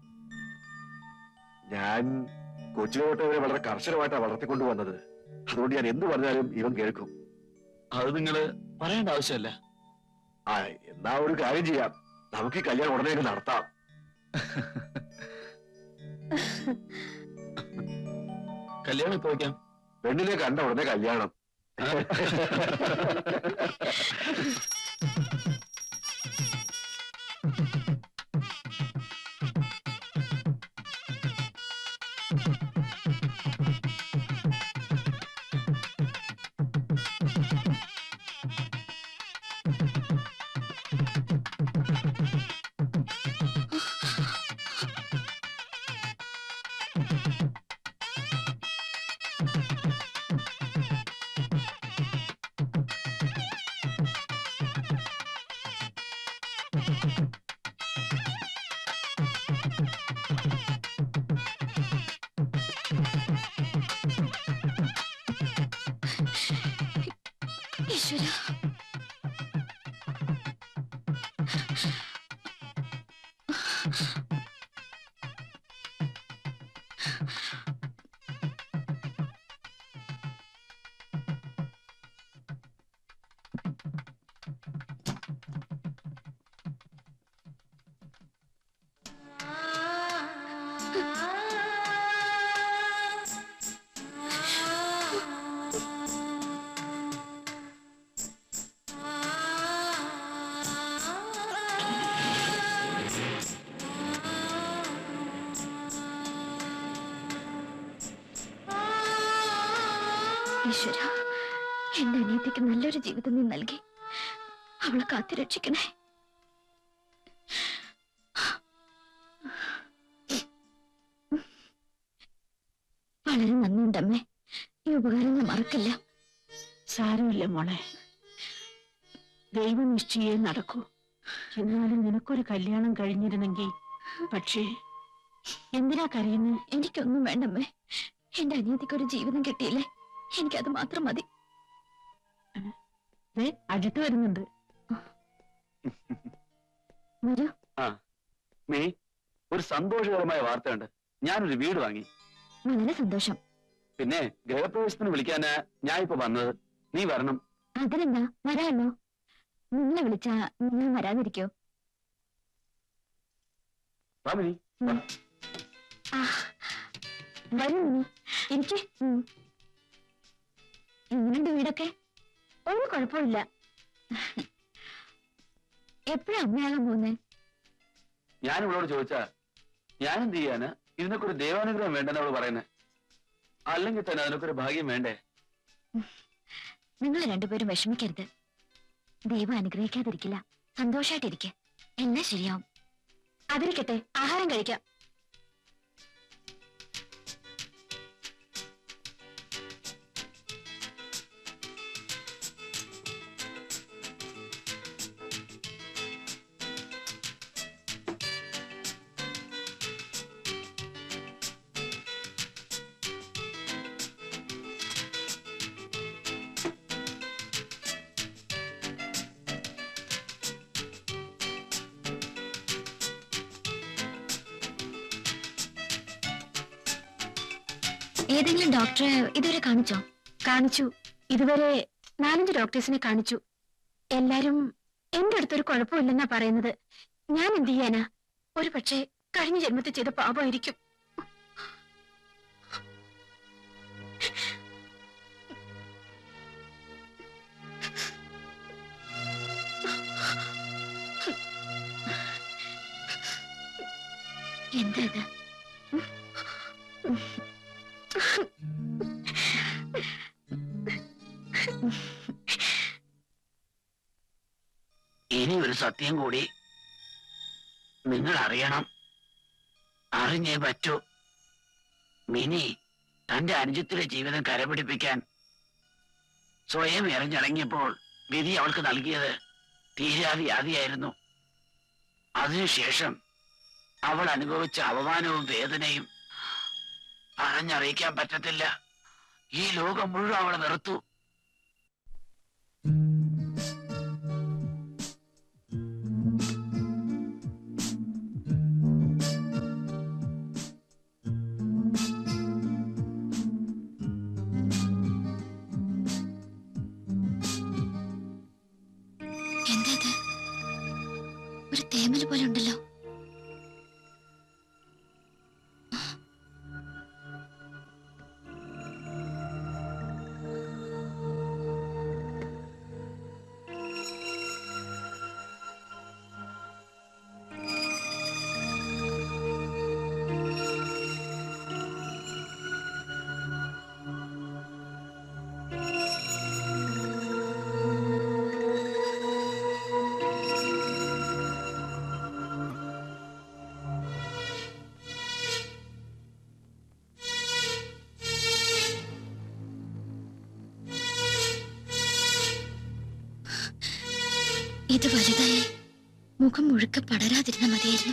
Speaker 2: ഞാൻ കൊച്ചിലെ തൊട്ട് ഇവരെ വളരെ കർശനമായിട്ടാണ് വളർത്തിക്കൊണ്ടു വന്നത് അതുകൊണ്ട് ഞാൻ എന്ത് പറഞ്ഞാലും ഇവൻ കേൾക്കും
Speaker 1: അത് നിങ്ങള് പറയേണ്ട ആവശ്യമല്ല
Speaker 2: ആ എന്നാ ഒരു കാര്യം ചെയ്യാം നമുക്ക് ഈ കല്യാണം ഉടനെ അങ്ങ് നടത്താം
Speaker 1: കല്യാണം ഇപ്പൊ വയ്ക്കാം
Speaker 2: പെണ്ണിനെ കണ്ട ഉടനെ കല്യാണം
Speaker 4: ഈശ്വര ഈശ്വര എന്റെ അനിയത്തിക്ക് നല്ലൊരു ജീവിതം നീ നൽകി അവളെ കാത്തിരക്ഷിക്കണേ വളരെ നന്ദിയുണ്ടമ്മേ ഈ ഉപകാരം ഞാൻ മറക്കില്ല
Speaker 7: സാരമില്ല മോളെ ദൈവം നിശ്ചയേ നടക്കൂ എന്നാലും നിനക്കൊരു കല്യാണം കഴിഞ്ഞിരുന്നെങ്കിൽ പക്ഷേ എന്തിനാ കരയുന്നത്
Speaker 4: എനിക്കൊന്നും വേണ്ടമ്മേ എന്റെ അനിയത്തിക്ക് ഒരു ജീവിതം കിട്ടിയില്ലേ എനിക്കത് മാത്രം മതി
Speaker 7: ദേ, അജിത്ത് വരുന്നുണ്ട്
Speaker 4: വരൂ
Speaker 1: മേ ഒരു സന്തോഷകരമായ വാർത്തയുണ്ട് ഞാനൊരു വീട് വാങ്ങി
Speaker 4: വളരെ സന്തോഷം
Speaker 1: പിന്നെ ഗൃഹപ്രവേശത്തിന് വിളിക്കാനാ ഞാൻ ഇപ്പൊ വന്നത് നീ വരണം
Speaker 4: അതിനെന്താ വരാമല്ലോ നിങ്ങളെ വിളിച്ചാ ഞാൻ വരാതിരിക്കോ
Speaker 1: വാമിനി
Speaker 4: ആ വരൂ മിനി എനിക്ക് എങ്ങനെയുണ്ട് വീടൊക്കെ ഒരു കുഴപ്പമില്ല എപ്പോഴാ അമ്മയാകാൻ പോകുന്നേ
Speaker 1: ഞാൻ ഇവളോട് ചോദിച്ചാ ഞാൻ എന്ത് ചെയ്യാന് ഇതിനൊക്കെ ഒരു ദൈവാനുഗ്രഹം വേണ്ടെന്ന് അവള് പറയുന്നത് അല്ലെങ്കിൽ തന്നെ അതിനൊക്കെ ഒരു ഭാഗ്യം വേണ്ടേ
Speaker 4: നിങ്ങൾ രണ്ടുപേരും വിഷമിക്കരുത് ദൈവം അനുഗ്രഹിക്കാതിരിക്കില്ല സന്തോഷായിട്ടിരിക്കെ എല്ലാം ശരിയാവും അതിരിക്കട്ടെ ആഹാരം കഴിക്കാം ഏതെങ്കിലും ഡോക്ടറെ ഇതുവരെ കാണിച്ചോ കാണിച്ചു ഇതുവരെ നാലഞ്ച് ഡോക്ടേഴ്സിനെ കാണിച്ചു എല്ലാരും എന്റെ അടുത്തൊരു കുഴപ്പമില്ലെന്നാ പറയുന്നത് ഞാൻ എന്ത് ചെയ്യാനാ ഒരു പക്ഷേ കഴിഞ്ഞ ജന്മത്തിൽ ചെയ്ത പാപമായിരിക്കും എന്താ ഇത്
Speaker 6: ഇനി ഒരു സത്യം കൂടി നിങ്ങൾ അറിയണം അറിഞ്ഞേ പറ്റൂ മിനി തന്റെ അനുജത്തിലെ ജീവിതം കരപിടിപ്പിക്കാൻ സ്വയം ഇറങ്ങിറങ്ങിയപ്പോൾ വിധി അവൾക്ക് നൽകിയത് തീരാവ്യാധിയായിരുന്നു അതിനുശേഷം അവൾ അനുഭവിച്ച അപമാനവും വേദനയും പറഞ്ഞറിയിക്കാൻ പറ്റത്തില്ല ഈ ലോകം മുഴുവൻ അവളെ വെറുത്തു
Speaker 4: എന്താ ഇത് ഒരു തേമൽ പോലെ ഉണ്ടല്ലോ ഇത് വലുതായി മുഖം മുഴുക്ക പടരാതിരുന്ന മതിയായിരുന്നു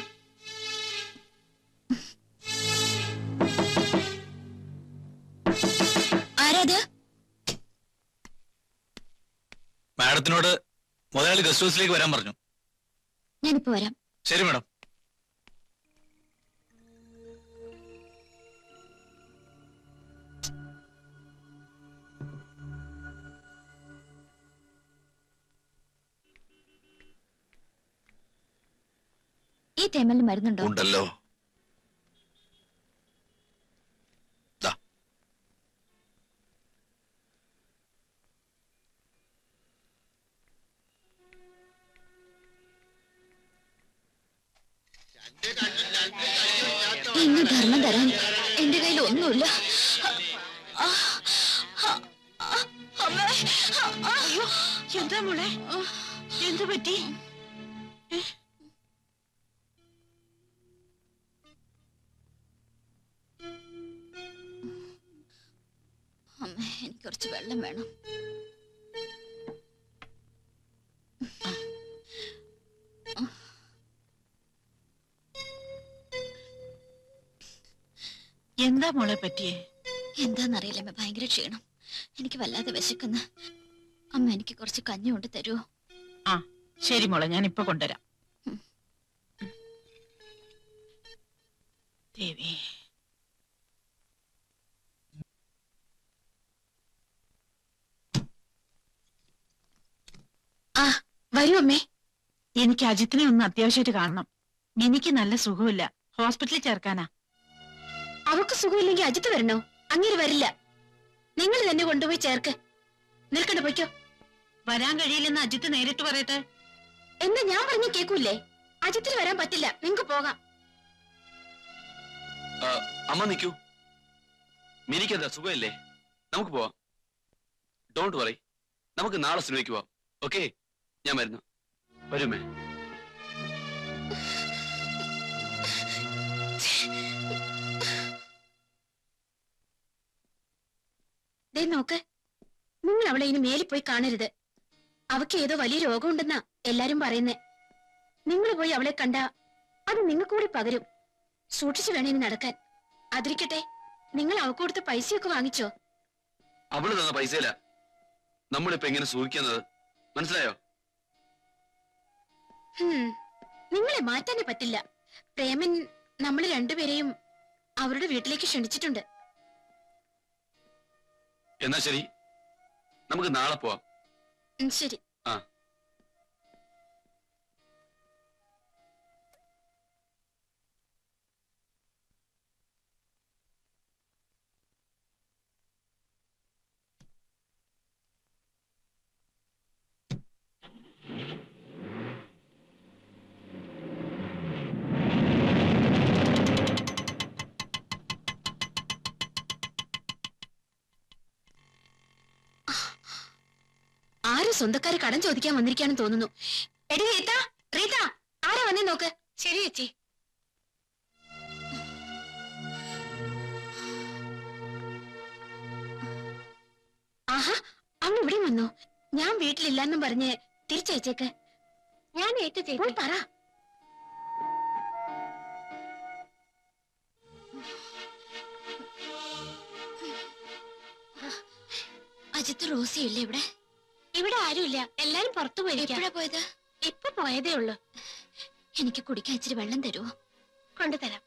Speaker 4: ആരാത്
Speaker 3: മാഡത്തിനോട് മുതലാളി ഗസ്റ്റ് ഹൗസിലേക്ക് വരാൻ പറഞ്ഞു
Speaker 4: ഞാനിപ്പോ വരാം
Speaker 3: ശരി മാഡം
Speaker 4: ഈ തേമലിന് മരുന്നുണ്ടോ
Speaker 2: ഉണ്ടല്ലോ ദാ.
Speaker 4: ഇന്ന് ധർമ്മം തരാൻ എന്റെ കയ്യിൽ ഒന്നുമില്ല ആ, ആ, ആ, അമ്മേ, ആ, ആ.
Speaker 7: അയ്യോ എന്താ മോളെ എന്തു പറ്റി
Speaker 4: അമ്മേ എനിക്ക് കുറച്ച് വെള്ളം വേണം
Speaker 7: എന്താ മോളെ പറ്റിയേ
Speaker 4: എന്താന്നറിയില്ല അമ്മ ഭയങ്കര ക്ഷീണം എനിക്ക് വല്ലാതെ വിശക്കുന്നു അമ്മ എനിക്ക് കുറച്ച് കഞ്ഞി കൊണ്ട് തരുമോ
Speaker 7: ശരി മോളെ ഞാൻ ഇപ്പൊ കൊണ്ടുവരാം
Speaker 4: ഉം.
Speaker 7: ദേവി
Speaker 4: ആ വരൂ അമ്മേ
Speaker 7: എനിക്ക് അജിത്തിനെ ഒന്ന് അത്യാവശ്യമായിട്ട് കാണണം എനിക്ക് നല്ല സുഖമില്ല ഹോസ്പിറ്റലിൽ ചേർക്കാനാ
Speaker 4: അവക്ക് സുഖമില്ലെങ്കിൽ അജിത്ത് വരണോ അങ്ങനെ വരില്ല നിങ്ങൾ തന്നെ കൊണ്ടുപോയി ചേർക്ക് നിൽക്കണ്ട പൊയ്ക്കോ
Speaker 7: വരാൻ കഴിയില്ലെന്ന് അജിത്ത് നേരിട്ട് പറയട്ടെ
Speaker 4: എന്താ ഞാൻ പറഞ്ഞ കേക്കൂലേ അജിത്തിന് വരാൻ പറ്റില്ല നിങ്ങക്ക് പോകാം
Speaker 1: ആ, അമ്മ നിൽക്കൂ മിനിക്കെന്താ സുഖമില്ലേ നമുക്ക് പോവാം ഡോണ്ട് വറി നമുക്ക് നാളെ സിനിമയ്ക്ക് പോവാം ഓക്കെ ഞാൻ വരുന്നു വരുമേ
Speaker 4: ദേ നോക്ക് നിങ്ങൾ അവളെ ഇനി മേലിൽ പോയി കാണരുത് അവക്ക് ഏതോ വലിയ രോഗമുണ്ടെന്നാ എല്ലാരും പറയുന്നേ നിങ്ങൾ പോയി അവളെ കണ്ട അത് നിങ്ങൾക്ക് കൂടി പകരും സൂക്ഷിച്ചു വേണേ ഇനി നടക്കാൻ അതിരിക്കട്ടെ നിങ്ങൾ അവക്ക് കൊടുത്ത പൈസയൊക്കെ വാങ്ങിച്ചോ
Speaker 1: അവള് തന്ന പൈസയില്ല നമ്മളിപ്പോ എങ്ങനെ സൂഹിക്കുന്നത് മനസ്സിലായോ
Speaker 4: ഹും, നിങ്ങളെ മാറ്റാനേ പറ്റില്ല പ്രേമൻ നമ്മൾ രണ്ടുപേരെയും അവരുടെ വീട്ടിലേക്ക് ക്ഷണിച്ചിട്ടുണ്ട്
Speaker 1: എന്നാ ശരി നമുക്ക് നാളെ പോവാം
Speaker 4: ഉം, ശരി
Speaker 1: ആ.
Speaker 4: ആരും സ്വന്തക്കാര് കടം ചോദിക്കാൻ വന്നിരിക്കാന്ന് തോന്നുന്നു എടി റീത്ത റീത്ത ആരാ വന്നേ നോക്ക് ശരി ചേച്ചി ആഹാ അവൻ ഇവിടെ വന്നോ ഞാൻ വീട്ടിലില്ലെന്നും പറഞ്ഞ് തിരിച്ചയച്ചേക്ക് ഞാൻ ഏറ്റു ചേച്ചി പറ അജിത്ത് റോസി ഇല്ലേ ഇവിടെ ഇവിടെ ആരുമില്ല എല്ലാരും പുറത്തു പോയി എപ്പോഴാ പോയത് ഇപ്പൊ പോയതേ ഉള്ളൂ എനിക്ക് കുടിക്കാൻ ഇച്ചിരി വെള്ളം തരുമോ കൊണ്ടുതരാം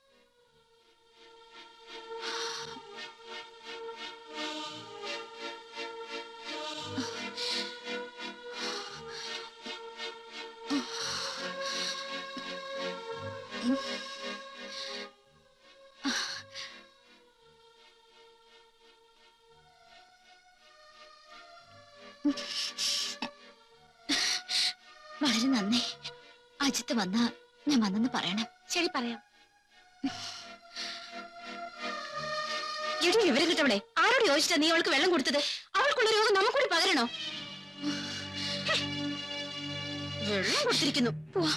Speaker 4: വളരെ നന്ദി അജിത്ത് വന്ന ഞാൻ വന്നെന്ന് പറയണം ശരി പറയാം എടി വിവരം കിട്ടവളെ ആരോട് ചോദിച്ചിട്ടാ നീ അവൾക്ക് വെള്ളം കൊടുത്തത് അവൾക്കുള്ള രോഗം നമുക്കൂടി പകരണോ ഹെ. വെള്ളം കൊടുത്തിരിക്കുന്നു പോവാം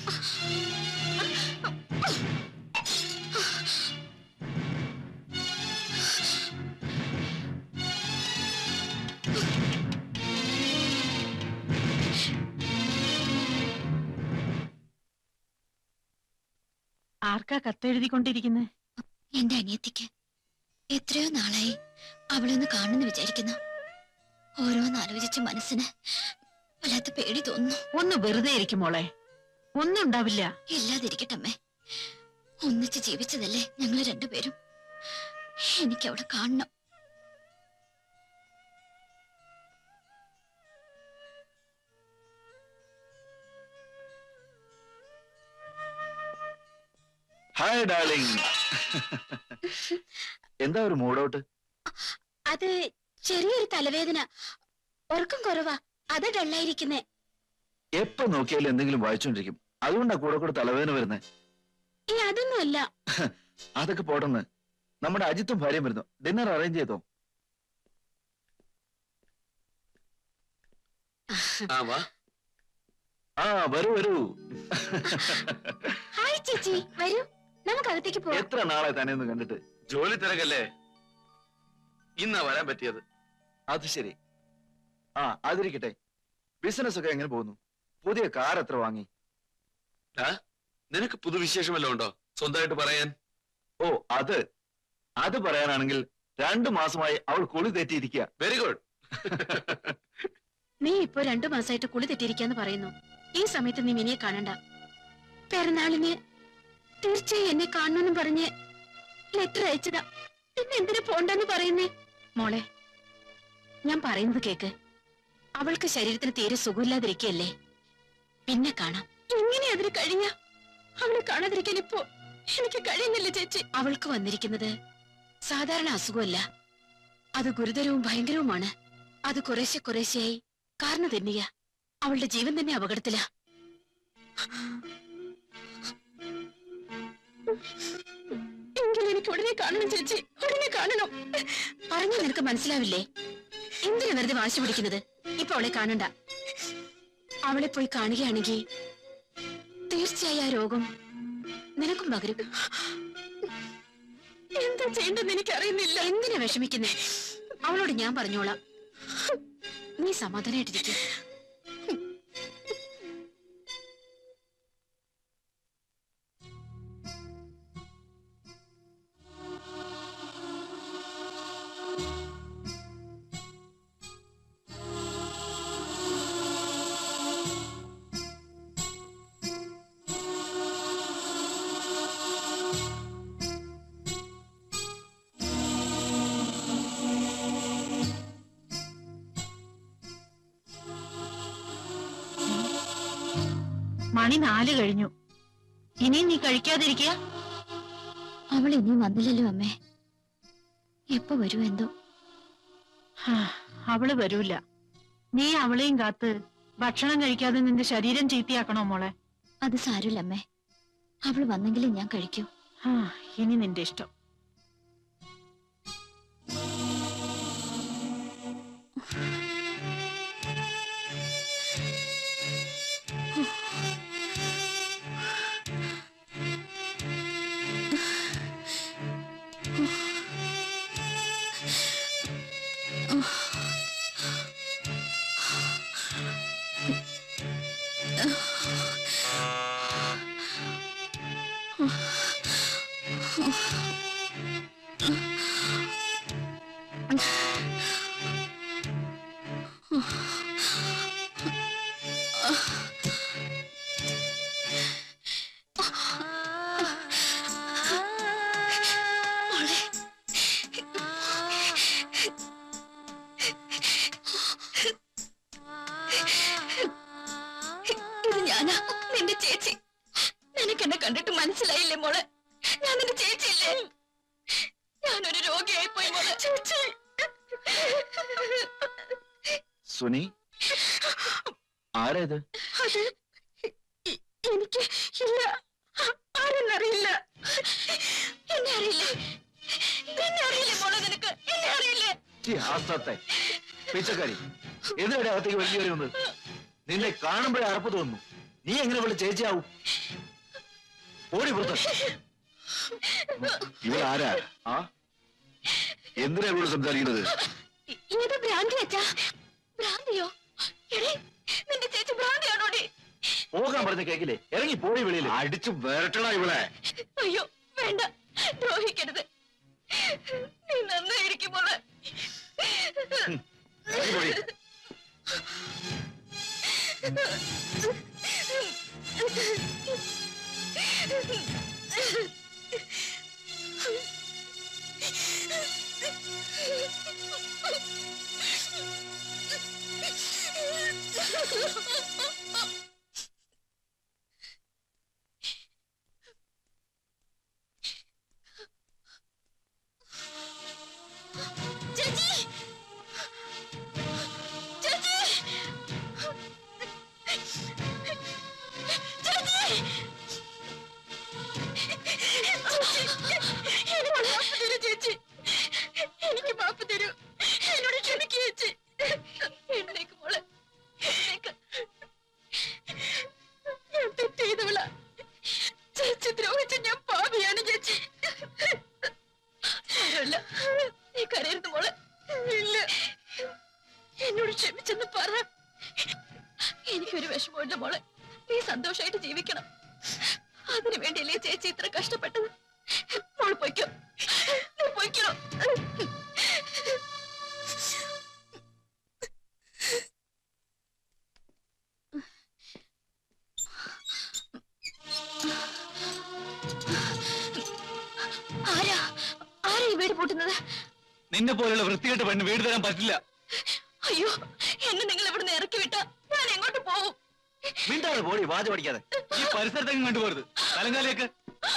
Speaker 7: ആർക്കാ കത്തെഴുതിക്കൊണ്ടിരിക്കുന്നത്
Speaker 4: എന്റെ അനിയത്തിക്ക് എത്രയോ നാളായി അവളെ ഒന്ന് കാണുന്നു വിചാരിക്കുന്നു ഓരോന്ന് ആലോചിച്ച് മനസ്സിന് വല്ലാത്ത പേടി തോന്നുന്നു
Speaker 7: ഒന്ന് വെറുതെ ഇരിക്കും മോളെ ഒന്നും ഉണ്ടാവില്ല
Speaker 4: ഇല്ലാതിരിക്കട്ടെ അമ്മേ ഒന്നിച്ച് ജീവിച്ചതല്ലേ ഞങ്ങൾ രണ്ടുപേരും എനിക്ക് അവിടെ കാണണം
Speaker 2: ഹായ് ഡാർലിംഗ് എന്താ ഒരു മൂഡൌട്ട്
Speaker 4: അത് ചെറിയൊരു തലവേദന ഉറക്കം കുറവാ അത് ഡള്ളായിരിക്കുന്നേ
Speaker 2: എപ്പോ നോക്കിയാലും എന്തെങ്കിലും വായിച്ചോണ്ടിരിക്കും അതുകൊണ്ടാ കൂടെ കൂടെ തലവേദന വരുന്നത്
Speaker 4: ഈ അതൊന്നുമല്ല
Speaker 2: അതൊക്കെ പോട്ടെന്ന് നമ്മുടെ അജിത്തും ഭാര്യയും വരുന്നു ഡിന്നർ അറേഞ്ച് ചെയ്തോ
Speaker 1: ആ വാ
Speaker 2: ആ വരൂ വരൂ
Speaker 4: ഹായ് ചേച്ചി വരൂ നമുക്ക് അകത്തേക്ക് പോവാം
Speaker 2: എത്ര നാളെ തന്നെ ഒന്ന് കണ്ടിട്ട്
Speaker 1: ജോലി തിരക്കല്ലേ ഇന്നാ വരാൻ പറ്റിയത്
Speaker 2: അത് ശരി ആ അതിരിക്കട്ടെ ബിസിനസ് ഒക്കെ എങ്ങനെ പോകുന്നു പുതിയ കാർ എത്ര വാങ്ങി
Speaker 1: ആ നിനക്ക് പുതുവിശേഷം വല്ലതും ഉണ്ടോ സ്വന്തമായിട്ട് പറയാൻ
Speaker 2: ഓ അത് അത് പറയാനാണെങ്കിൽ രണ്ടു മാസമായി അവൾ കുളി തെറ്റിയിരിക്കുക
Speaker 1: വെരി ഗുഡ്
Speaker 5: നീ ഇപ്പൊ രണ്ടു മാസമായിട്ട് കുളി തെറ്റിയിരിക്കാന്ന് പറയുന്നു ഈ സമയത്ത് നീ മിനിയെ കാണണ്ട പിറന്നാളിന് തീർച്ചയായും എന്നെ കാണണമെന്ന് പറഞ്ഞ് ലെറ്റർ അയച്ചതാ പിന്നെ എന്തിനു പോണ്ടെന്ന് പറയുന്നേ മോളെ ഞാൻ പറയുന്നത് കേക്ക് അവൾക്ക് ശരീരത്തിന് തീരെ സുഖമില്ലാതിരിക്കല്ലേ പിന്നെ കാണാം എങ്ങനെ അതിന് കഴിഞ്ഞ അവളെ കാണാതിരിക്കാൻ ഇപ്പോ എനിക്ക് കഴിയുന്നില്ല ചേച്ചി അവൾക്ക് വന്നിരിക്കുന്നത് സാധാരണ അസുഖമല്ല അത് ഗുരുതരവും ഭയങ്കരവുമാണ് അത് കുറേശ്ശെ കുറേശ്ശെയായി കാരണം തന്നെയ അവളുടെ ജീവൻ തന്നെ അപകടത്തിലാ എങ്കിലും എനിക്ക് ഉടനെ കാണണം ചേച്ചി ഉടനെ കാണണം പറഞ്ഞു നിനക്ക് മനസ്സിലാവില്ലേ എന്തിനാ വെറുതെ വാശി പിടിക്കുന്നത് ഇപ്പൊ അവളെ കാണണ്ട അവളെ പോയി കാണുകയാണെങ്കിൽ തീർച്ചയായും ആ രോഗം നിനക്കും പകരും എന്താ ചെയ്യേണ്ടെന്ന് എനിക്ക് അറിയുന്നില്ല എന്തിനാ വിഷമിക്കുന്നേ അവളോട് ഞാൻ പറഞ്ഞോളാം നീ സമാധാനായിട്ടിരിക്കും
Speaker 7: മണി നാല് കഴിഞ്ഞു ഇനിയും നീ കഴിക്കാതിരിക്കുക
Speaker 4: അവൾ ഇനിയും വന്നില്ലല്ലോ അമ്മേ എപ്പോ വരൂ എന്തോ
Speaker 7: ഹാ, അവള് വരൂല നീ അവളെയും കാത്ത് ഭക്ഷണം കഴിക്കാതെ നിന്റെ ശരീരം ചീത്തയാക്കണോ മോളെ
Speaker 4: അത് സാരമില്ല അമ്മേ അവൾ വന്നെങ്കിലും ഞാൻ കഴിക്കൂ
Speaker 7: ഹാ, ഇനി നിന്റെ ഇഷ്ടം
Speaker 4: ഇത് ഞാനാ നിന്റെ ചേച്ചി നിനക്ക് എന്നെ കണ്ടിട്ട് മനസ്സിലായില്ലേ മോളെ ഞാൻ നിന്റെ ചേച്ചിയില്ലേ ഞാനൊരു രോഗിയായി പോയി മോളെ ചേച്ചി
Speaker 2: സുനി ആരാ ഇത്
Speaker 5: അത് എ- എനിക്ക് ഇല്ല ആ- ആരെന്നറിയില്ല എന്നെ അറിയില്ലേ എന്നെ അറിയില്ലേ മോളെ നിനക്ക് എന്നെ അറിയില്ലേ
Speaker 2: ഛീ, ആസ്താത്തെ പിച്ചക്കാരി എന്തിനാണ് അകത്തേക്ക് വലിയ വന്നത് നിന്നെ കാണുമ്പോഴേ അറപ്പ് തോന്നുന്നു നീ എങ്ങനെ ഇവിടെ ചേച്ചിയാവും ഓടി പുറത്ത് ഇവളാരാ ആ എന്തിനാ ഇവിടെ സംസാരിക്കുന്നത്
Speaker 4: ഇ- ഏത് ഭ്രാന്തി വെച്ചാ ഭ്രാന്തിയോ എടേ നിന്റെ ചേച്ചി ഭ്രാന്തിയാണോടി
Speaker 2: പോകാൻ പറഞ്ഞ കേക്കില്ലേ ഇറങ്ങി പോയി വെളിയിൽ അടിച്ചു വരട്ടണ ഇവളെ
Speaker 4: അയ്യോ വേണ്ട ദ്രോഹിക്കരുത് നീ നന്നായിരിക്കും മോളെ
Speaker 2: ഇറങ്ങി പോയി
Speaker 4: എന്റെ മോളെ നീ സന്തോഷമായിട്ട് ജീവിക്കണം അതിനു വേണ്ടിയല്ലേ ചേച്ചി ഇത്ര കഷ്ടപ്പെട്ടത് മോൾ പൊയ്ക്കോ നീ പൊയ്ക്കോ ആരാ ആരാ ഈ വീട് പൂട്ടുന്നത്
Speaker 3: നിന്നെ പോലെയുള്ള വൃത്തികെട്ട പെണ്ണ് വീട് തരാൻ പറ്റില്ല
Speaker 4: അയ്യോ എന്നെ നിങ്ങൾ ഇവിടുന്ന് ഇറക്കി വിട്ടാ ഞാൻ എങ്ങോട്ട് പോവും
Speaker 3: മിണ്ടാതെ പോടി വാജ പഠിക്കാതെ ഈ പരിസരത്തെങ്കിലും കണ്ടുപോരുത് തലങ്കാലേക്ക്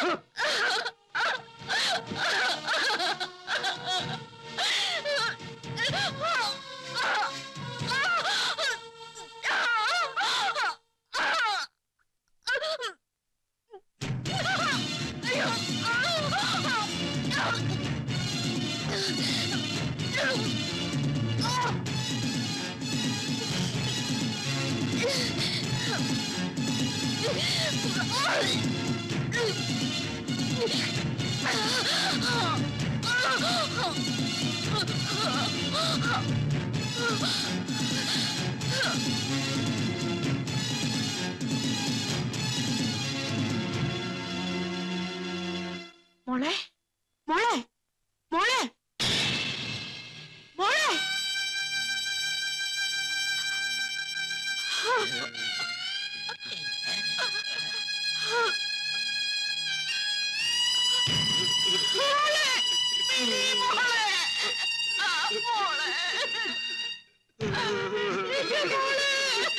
Speaker 5: മോളെ മോളെ മോളെ മോളെ മോളെ മിനി മോളെ ആ മോളെ എന്റെ മോളെ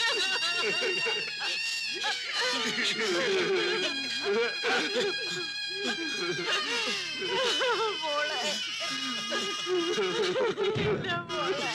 Speaker 5: മോളെ എന്റെ മോളെ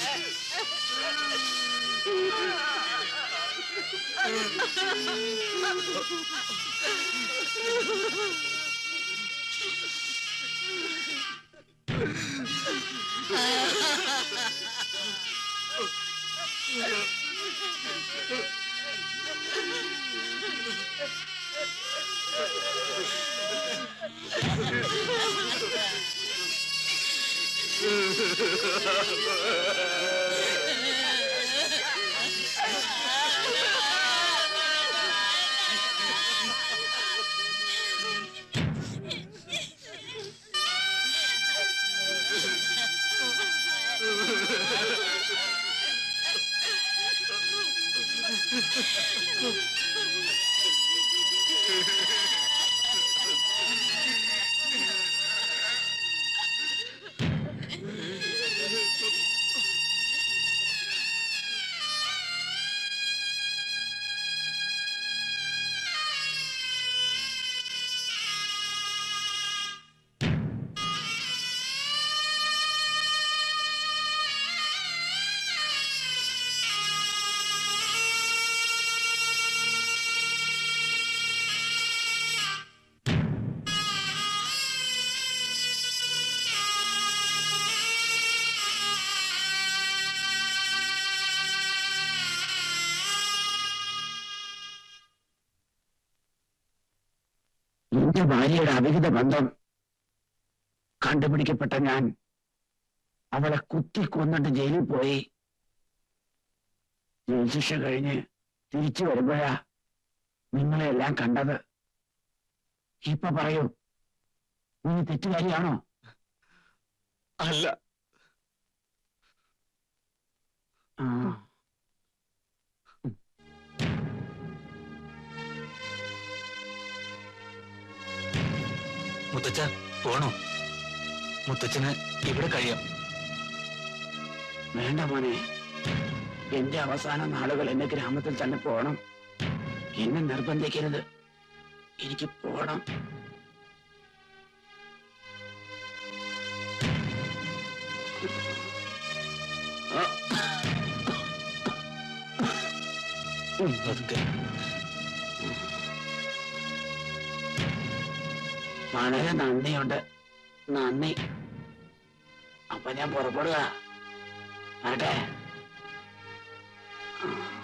Speaker 6: എന്റെ ഭാര്യയുടെ അവിഹിത ബന്ധം കണ്ടുപിടിക്കപ്പെട്ട ഞാൻ അവളെ കുത്തി കൊന്നിട്ട് ജയിലിൽ പോയി ജയിൽ ശിക്ഷ കഴിഞ്ഞ് തിരിച്ചു വരുമ്പോഴാ നിങ്ങളെ എല്ലാം കണ്ടത് ഇപ്പൊ പറയൂ നീ തെറ്റുകാരിയാണോ
Speaker 3: അല്ല
Speaker 6: ആ
Speaker 3: മുത്തച്ഛ പോണോ മുത്തച്ഛന് ഇവിടെ കഴിയാം
Speaker 6: വേണ്ട മോനെ എന്റെ അവസാന നാളുകൾ എന്റെ ഗ്രാമത്തിൽ തന്നെ പോകണം എന്നെ നിർബന്ധിക്കരുത് എനിക്ക് പോകണം
Speaker 3: പതുക്കെ
Speaker 6: വളരെ നന്ദിയുണ്ട് നന്ദി അപ്പൊ ഞാൻ പുറപ്പെടുക ആട്ടെ ആ